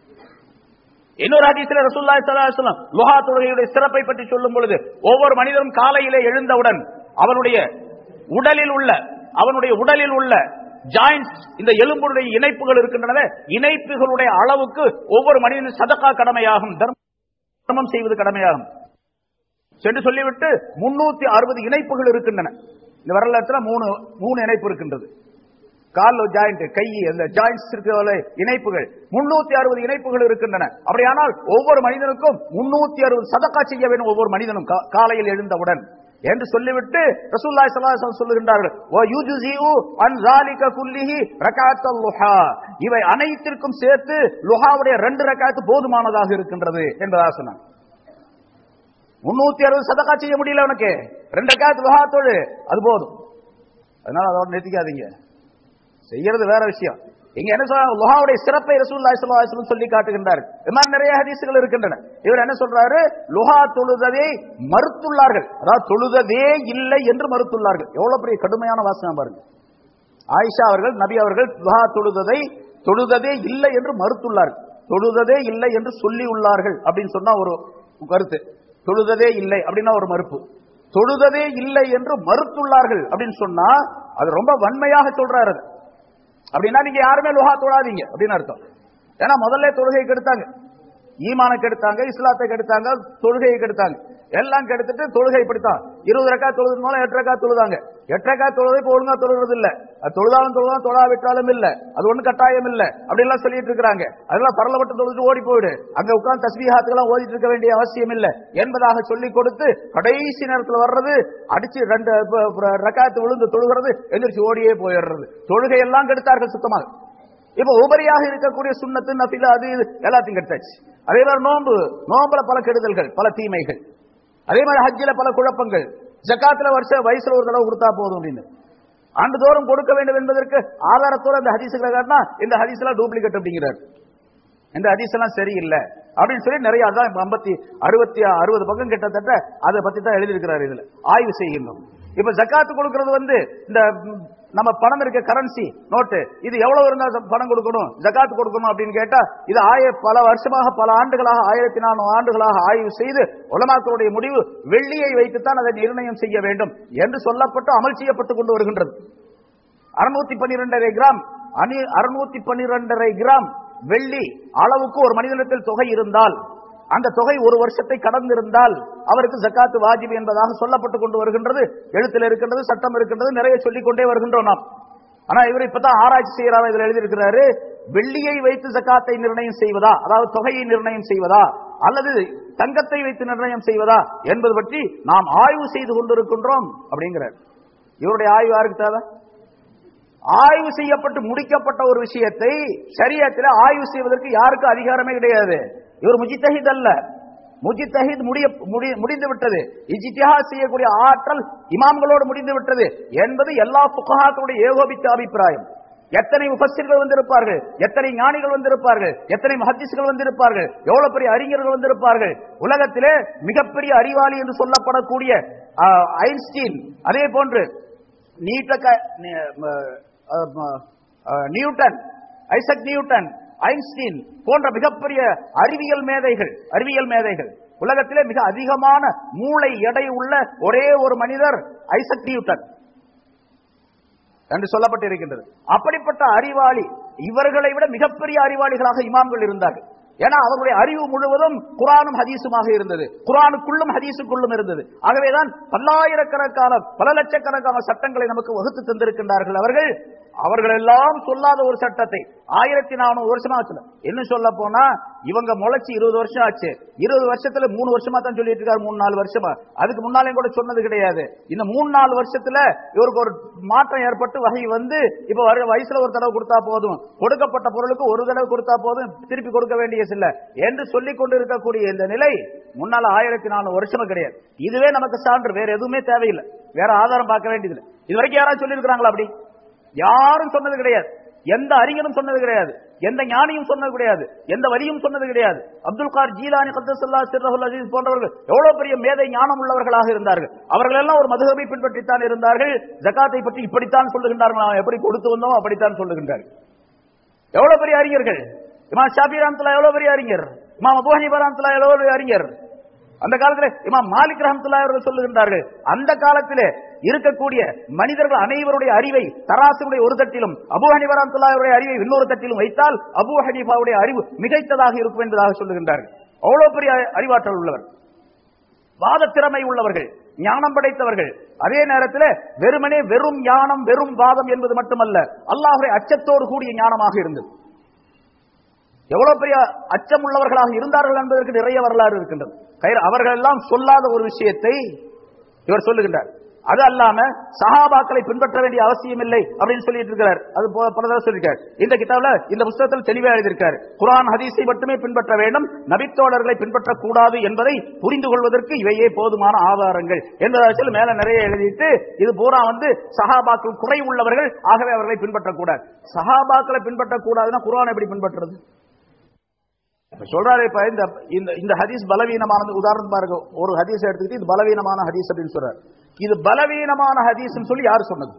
இன்னொரு ஹதீஸ்ல ரசூலுல்லாஹி ஸல்லல்லாஹு அலைஹி வஸல்லம் லுஹா தொழுகையுடைய சிறப்பை பற்றி சொல்லும் பொழுது ஒவ்வொரு மனிதனும் காலையிலே எழுந்தவுடன் அவனுடைய உடலில் உள்ள அவனுடைய உடலில் உள்ள ஜாயின்ஸ் இந்த எலும்புடைய இணைப்புகள் இருக்கின்றன இணைப்புகளுடைய அளவுக்கு ஒவ்வொரு மனிதனும் சதக்கா கடமையாகும் தர்மம் செய்வது கடமையாகும் சென்று சொல்லிவிட்டு முன்னூத்தி அறுபது இணைப்புகள் இருக்கின்றன இந்த வரலாற்றுல மூணு மூணு இணைப்பு இருக்கின்றது கால் ஜாயிண்ட் கை அந்த ஜாயின்ஸ் இருக்கிற இணைப்புகள் முன்னூத்தி அறுபது இணைப்புகள் இருக்கின்றன அப்படியானால் ஒவ்வொரு மனிதனுக்கும் முன்னூத்தி அறுபது சதக்கா செய்ய வேண்டும் ஒவ்வொரு மனிதனும் காலையில் எழுந்தவுடன் என்று சொல்லிவிட்டு ரசூல்லாய் ஸல்லல்லாஹு சொல்லுகின்றார்கள் ஓ யுஜ்ஸிஉ அன் ஸாலிக குல்லிஹி ரகாத்தல் லுஹா இவை அனைத்திற்கும் சேர்த்து லுஹாவுடைய ரெண்டு ரக்காத்து போதுமானதாக இருக்கின்றது என்பதாக சொன்னாங்க முன்னூத்தி அறுபது சதக்கா செய்ய முடியல உனக்கு ரெண்டு ரக்காத்து லுஹா தொழு அது போதும் அதனால அதோட நிறுத்திக்காதீங்க செய்யறது வேற விஷயம் இங்க என்ன சொல்றாங்க லுஹாவுடைய சிறப்பை ரசூலுல்லாஹி ஸல்லல்லாஹு அலைஹி வஸல்லம் சொல்லி காட்டுகின்றார் இது மாதிரி நிறைய ஹதீஸ்கள் இருக்கின்றன இவர் என்ன சொல்றாரு லுஹா தொழுததை மறுத்துள்ளார்கள் அதாவது தொழுததே இல்லை என்று மறுத்துள்ளார்கள் எவ்வளவு பெரிய கடுமையான வாசகம் பாருங்க ஆயிஷா அவர்கள் நபி அவர்கள் லுஹா தொழுததை தொழுததே இல்லை என்று மறுத்துள்ளார்கள் தொழுததே இல்லை என்று சொல்லி உள்ளார்கள் அப்படின்னு சொன்னா ஒரு கருத்து தொழுததே இல்லை அப்படின்னா ஒரு மறுப்பு தொழுததே இல்லை என்று மறுத்துள்ளார்கள் அப்படின்னு சொன்னா அது ரொம்ப வன்மையாக சொல்றாரு அது. அப்படின்னா நீங்க யாருமே லுஹா தொழாதீங்க அப்படின்னு அர்த்தம் ஏன்னா முதல்ல தொழுகை கெடுத்தாங்க ஈமானை கெடுத்தாங்க இஸ்லாத்தை கெடுத்தாங்க தொழுகையை கெடுத்தாங்க எல்லாம் கெடுத்துட்டு தொழுகை இப்படித்தான் இருபது ரக்கா தொழுது மூலம் எட்டு ரக்கா தொழுதாங்க எட்டு ரக்கா தொழுது இப்ப ஒழுங்கா தொழுறது இல்ல அது தொழுதாலும் தொழுதான் தொழாவிட்டாலும் இல்ல அது ஒண்ணு கட்டாயம் இல்ல அப்படி எல்லாம் சொல்லிட்டு இருக்காங்க அதெல்லாம் பரலப்பட்டு தொழுது ஓடி போயிடு அங்க உட்கார்ந்து தஸ்பீஹாத்துக்கெல்லாம் ஓதிட்டு இருக்க வேண்டிய அவசியம் இல்ல என்பதாக சொல்லி கொடுத்து கடைசி நேரத்துல வர்றது அடிச்சு ரெண்டு ப- ப- ரக்காத்து விழுந்து தொழுகிறது எந்திரிச்சு ஓடியே போயிடுறது தொழுகை எல்லாம் கெடுத்தார்கள் சுத்தமாக இப்ப உபரியாக இருக்கக்கூடிய சுண்ணத்து நபில அது இது எல்லாத்தையும் கெட்டாச்சு அதே மாதிரி நோன்பு நோம்புல பல கெடுதல்கள் பல தீமைகள் அதே மாதிரி ஹஜ்ஜில பல குழப்பங்கள் ஜக்காத்துல வருஷம் வயசுல ஒரு தடவை கொடுத்தா போதும் அப்படின்னு ஆண்டுதோறும் கொடுக்க வேண்டும் என்பதற்கு ஆதாரத்தோட அந்த ஹதீசுகளை காட்டினா இந்த ஹதீஸ் எல்லாம் டூப்ளிகேட் அப்படிங்கிறார் இந்த ஹதீஸ் எல்லாம் சரியில்லை அப்படின்னு சொல்லி நிறைய அதான் ஐம்பத்தி அறுபத்தி அறுபது பக்கம் கிட்டத்தட்ட அதை பத்தி தான் எழுதியிருக்கிறார் இதுல ஆய்வு செய்கின்றோம் இப்ப ஜக்காத்து கொடுக்கிறது வந்து இந்த ம், நம்ம பணம் இருக்க கரன்சி நோட்டு இது எவ்வளவு இருந்தா பணம் கொடுக்கணும் ஜக்காத்து கொடுக்கணும் அப்படின்னு கேட்டா இது ஆய பல வருஷமாக பல ஆண்டுகளாக ஆயிரத்தி நானூறு ஆண்டுகளாக ஆய்வு செய்து உலமாக்களுடைய முடிவு வெள்ளியை வைத்துத்தான் அதை நிர்ணயம் செய்ய வேண்டும் என்று சொல்லப்பட்டு அமல் செய்யப்பட்டு கொண்டு வருகின்றது அறுநூத்தி பன்னிரெண்டரை கிராம் அணி அறுநூத்தி பன்னிரெண்டரை கிராம் வெள்ளி அளவுக்கு ஒரு மனிதனிடத்தில் தொகை இருந்தால் அந்த தொகை ஒரு வருஷத்தை கடந்திருந்தால் அவருக்கு ஜக்காத்து வாஜிப் என்பதாக சொல்லப்பட்டு கொண்டு வருகின்றது எழுத்தில் இருக்கின்றது சட்டம் இருக்கின்றது நிறைய சொல்லிக் கொண்டே வருகின்றோம் நாம் ஆனா இவர் இப்பதான் ஆராய்ச்சி செய்யறாரு இதுல எழுதியிருக்கிறாரு வெள்ளியை வைத்து ஜக்காத்தை நிர்ணயம் செய்வதா அதாவது தொகையை நிர்ணயம் செய்வதா அல்லது தங்கத்தை வைத்து நிர்ணயம் செய்வதா என்பது பற்றி நாம் ஆய்வு செய்து கொண்டிருக்கின்றோம் அப்படிங்கிறார் இவருடைய ஆய்வு யாருக்கு தேவை ஆய்வு செய்யப்பட்டு முடிக்கப்பட்ட ஒரு விஷயத்தை சரியத்தில் ஆய்வு செய்வதற்கு யாருக்கும் அதிகாரமே கிடையாது இவர் முஜித்தஹித் அல்ல முஜித்தஹித் முடிய முடி- முடிந்து விட்டது இஜித்திஹாத் செய்யக்கூடிய ஆற்றல் இமாம்களோடு முடிந்து விட்டது என்பது எல்லா புகஹாக்களுடைய ஏகோபித்த அபிப்பிராயம் எத்தனை முஃபஸ்ஸிர்கள் வந்திருப்பார்கள் எத்தனை ஞானிகள் வந்திருப்பார்கள் எத்தனை முஹத்திஸ்கள் வந்திருப்பார்கள் எவ்வளவு பெரிய அறிஞர்கள் வந்திருப்பார்கள் உலகத்திலே மிகப்பெரிய அறிவாளி என்று சொல்லப்படக்கூடிய ஆ, ஐன்ஸ்டீன் அதே போன்று நீட்டக்க நி- ம- அஹ் ம- அஹ் நியூட்டன் ஐசக் நியூட்டன் ஐன்ஸ்டீன் போன்ற மிகப்பெரிய அறிவியல் மேதைகள் அறிவியல் மேதைகள் உலகத்திலே மிக அதிகமான மூளை எடை உள்ள ஒரே ஒரு மனிதர் ஐசக் நியூட்டன் என்று சொல்லப்பட்டிருக்கின்றது அப்படிப்பட்ட அறிவாளி இவர்களை விட மிகப்பெரிய அறிவாளிகளாக இமாம்கள் இருந்தார்கள் ஏன்னா அவர்களுடைய அறிவு முழுவதும் குரானும் ஹதீஸுமாக இருந்தது குரானுக்குள்ளும் ஹதீஸுக்குள்ளும் இருந்தது ஆகவேதான் பல்லாயிரக்கணக்கான பல லட்சக்கணக்கான சட்டங்களை நமக்கு வகுத்து தந்திருக்கின்றார்கள் அவர்கள் அவர்கள் எல்லாம் சொல்லாத ஒரு சட்டத்தை ஆயிரத்தி நானூறு வருஷமா ஆச்சுல என்ன சொல்ல போனா இவங்க முளைச்சு இருபது வருஷம் ஆச்சு இருபது வருஷத்துல மூணு வருஷமா தான் சொல்லிட்டு இருக்காரு மூணு நாலு வருஷமா அதுக்கு முன்னாலேயும் கூட சொன்னது கிடையாது இந்த மூணு நாலு வருஷத்துல இவருக்கு ஒரு மாற்றம் ஏற்பட்டு வகை வந்து இப்ப வர வயசுல ஒரு தடவை கொடுத்தா போதும் கொடுக்கப்பட்ட பொருளுக்கு ஒரு தடவை கொடுத்தா போதும் திருப்பி கொடுக்க வேண்டிய இல்ல என்று சொல்லிக் கொண்டு இருக்கக்கூடிய இந்த நிலை முன்னால ஆயிரத்தி நானூறு வருஷமா கிடையாது இதுவே நமக்கு சான்று வேற எதுவுமே தேவையில்லை வேற ஆதாரம் பார்க்க வேண்டியதில்லை இது வரைக்கும் யாராவது சொல்லி இருக்கிறாங்களா அப்படி யாரும் சொன்னது கிடையாது எந்த அறிஞரும் சொன்னது கிடையாது எந்த ஞானியும் சொன்னது கிடையாது எந்த வலியும் சொன்னது கிடையாது அப்துல் கார் ஜீலானி கத்தசல்லா சிர்ரஹுல் அஜீஸ் போன்றவர்கள் எவ்வளவு பெரிய மேதை ஞானம் உள்ளவர்களாக இருந்தார்கள் அவர்கள் எல்லாம் ஒரு மதுகபை பின்பற்றித்தான் இருந்தார்கள் ஜகாத்தை பற்றி இப்படித்தான் சொல்லுகின்றார்கள் நாம் எப்படி கொடுத்து வந்தோம் அப்படித்தான் சொல்லுகின்றார்கள் எவ்வளவு பெரிய அறிஞர்கள் இமாம் ஷாபி ரஹமத்துல்லா எவ்வளவு பெரிய அறிஞர் இமாம் அபு ஹனீஃபா ரஹமத்துல்லா எவ்வளவு பெரிய அறிஞர் அந்த காலத்திலே இமாம் மாலிக் ரஹமத்துல்லா அவர்கள் சொல்லுகின்றார்கள் அந்த காலத்திலே இருக்கக்கூடிய மனிதர்கள் அனைவருடைய அறிவை தராசுடைய ஒரு தட்டிலும் அபு ஹனீஃபா ரஹமத்துல்லா அவருடைய அறிவை இன்னொரு தட்டிலும் வைத்தால் அபு ஹனீஃபாவுடைய அறிவு மிகைத்ததாக இருக்கும் என்பதாக சொல்லுகின்றார்கள் அவ்வளவு பெரிய அறிவாற்றல் உள்ளவர் வாத திறமை உள்ளவர்கள் ஞானம் படைத்தவர்கள் அதே நேரத்தில் வெறுமனே வெறும் ஞானம் வெறும் வாதம் என்பது மட்டுமல்ல அல்லாஹுடைய அச்சத்தோடு கூடிய ஞானமாக இருந்தது எவ்வளவு பெரிய அச்சம் உள்ளவர்களாக இருந்தார்கள் என்பதற்கு நிறைய வரலாறு இருக்கின்றது கயிறு அவர்கள் எல்லாம் சொல்லாத ஒரு விஷயத்தை இவர் சொல்லுகின்றார் அது அல்லாம சஹாபாக்களை பின்பற்ற வேண்டிய அவசியம் இல்லை அப்படின்னு சொல்லிட்டு இருக்கிறார் அது போ- பல தடவை சொல்லியிருக்கார் இந்த கிதாப்ல இந்த புத்தகத்தில் தெளிவா எழுதியிருக்கார் குர்ஆன் ஹதீஸை மட்டுமே பின்பற்ற வேண்டும் நபித்தோழர்களை பின்பற்றக்கூடாது என்பதை புரிந்து கொள்வதற்கு இவையே போதுமான ஆதாரங்கள் என்பதால் மேல நிறைய எழுதிட்டு இது பூரா வந்து சஹாபாக்கள் குறை உள்ளவர்கள் ஆகவே அவர்களை பின்பற்றக்கூடாது சஹாபாக்களை பின்பற்றக்கூடாதுன்னா குர்ஆன் எப்படி பின்பற்றுறது இப்ப சொல்றாரு இப்ப இந்த இந்த இந்த ஹதீஸ் பலவீனமானது உதாரணம் பாருங்க ஒரு ஹதீஸ் எடுத்துக்கிட்டு இது பலவீனமான ஹதீஸ் அப்படின்னு சொல்றாரு இது பலவீனமான ஹதீஸ்னு சொல்லி யார் சொன்னது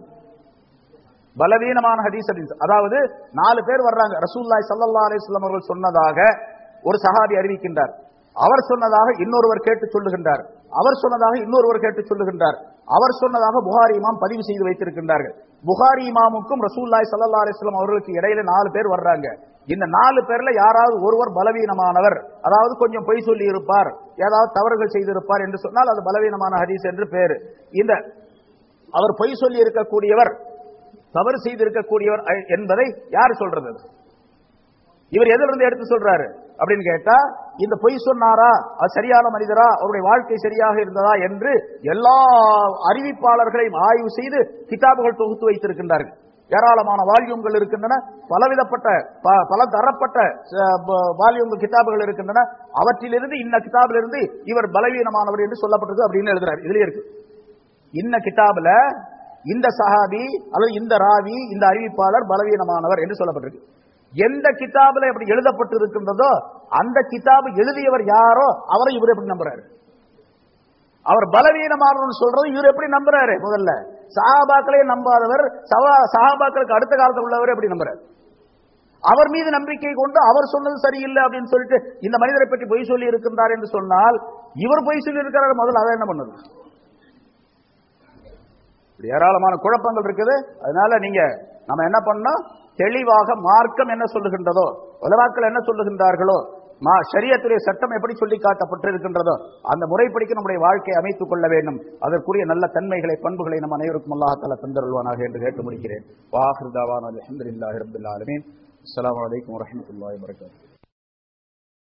பலவீனமான ஹதீஸ் அப்படின்னு சொ- அதாவது நாலு பேர் வர்றாங்க ரசூலுல்லாஹி ஸல்லல்லாஹு அலைஹி வஸல்லம் அவர்கள் சொன்னதாக ஒரு சஹாபி அறிவிக்கின்றார் அவர் சொன்னதாக இன்னொருவர் கேட்டு சொல்லுகின்றார் அவர் சொன்னதாக இன்னொருவர் கேட்டு சொல்லுகின்றார் அவர் சொன்னதாக புகாரி இமாம் பதிவு செய்து வைத்திருக்கின்றார்கள் புகாரி இமாமுக்கும் ரசூலுல்லாஹி ஸல்லல்லாஹு அலைஹி வஸல்லம் அவர்களுக்கு இடையில நாலு பேர் வர்றாங்க இந்த நாலு பேர்ல யாராவது ஒருவர் பலவீனமானவர் அதாவது கொஞ்சம் பொய் சொல்லி இருப்பார் ஏதாவது தவறுகள் செய்திருப்பார் என்று சொன்னால் அது பலவீனமான ஹதீஸ் என்று பேரு இந்த அவர் பொய் சொல்லி இருக்கக்கூடியவர் தவறு செய்திருக்கக்கூடியவர் அ- என்பதை யார் சொல்றது இவர் எதிலிருந்து எடுத்து சொல்றாரு அப்படின்னு கேட்டா இந்த பொய் சொன்னாரா அது சரியான மனிதரா அவருடைய வாழ்க்கை சரியாக இருந்ததா என்று எல்லா அறிவிப்பாளர்களையும் ஆய்வு செய்து கிதாபுகள் தொகுத்து வைத்திருக்கின்றார்கள் ஏராளமான வால்யூம்கள் இருக்கின்றன பலவிதப்பட்ட ப- பல தரப்பட்ட அஹ், ப- வால்யூம்கள் கிதாபுகள் இருக்கின்றன அவற்றிலிருந்து இன்ன கிதாபிலிருந்து இவர் பலவீனமானவர் என்று சொல்லப்பட்டிருக்கு அப்படின்னு எழுதுறாரு இதுலயே இருக்கு இன்ன கிதாபுல இந்த சஹாபி அல்லது இந்த ராவி இந்த அறிவிப்பாளர் பலவீனமானவர் என்று சொல்லப்பட்டிருக்கு எந்த கிதாபுல எப்படி எழுதப்பட்டு இருக்கின்றதோ அந்த கிதாபு எழுதியவர் யாரோ அவரை இவர் எப்படி நம்புறாரு அவர் பலவீனமானவர் சொல்றது இவர் எப்படி நம்புறாரு முதல்ல சஹாபாக்களே நம்பாதவர் சவா- சஹாபாக்களுக்கு அடுத்த காலத்தில் உள்ளவர் எப்படி நம்புறாரு அவர் மீது நம்பிக்கை கொண்டு அவர் சொன்னது சரியில்லை அப்படின்னு சொல்லிட்டு இந்த மனிதரை பற்றி பொய் சொல்லி இருக்கின்றார் என்று சொன்னால் இவர் பொய் சொல்லி இருக்கிறார் முதல்ல அதை என்ன பண்ணுது இப்படி ஏராளமான குழப்பங்கள் இருக்குது அதனால நீங்க நம்ம என்ன பண்ணோம் தெளிவாக மார்க்கம் என்ன சொல்லுகின்றதோ உலமாக்கள் என்ன சொல்லுகின்றார்களோ மா ஷரியத்துடைய சட்டம் எப்படி சொல்லி காட்டப்பட்டிருக்கின்றதோ அந்த முறைப்படிக்கு நம்முடைய வாழ்க்கையை அமைத்துக் கொள்ள வேண்டும் அதற்குரிய நல்ல தன்மைகளை பண்புகளை நம் அனைவருக்கும் அல்லாஹால தந்தருள்வானாக என்று கேட்டு முடிக்கிறேன் வாஹிருதாவான் அலமதுல்லாஹி ரபில் ஆலமீன் அஸ்ஸலாமு அலைக்கும் வரஹ்மத்துல்லாஹி வபரகாத்துஹு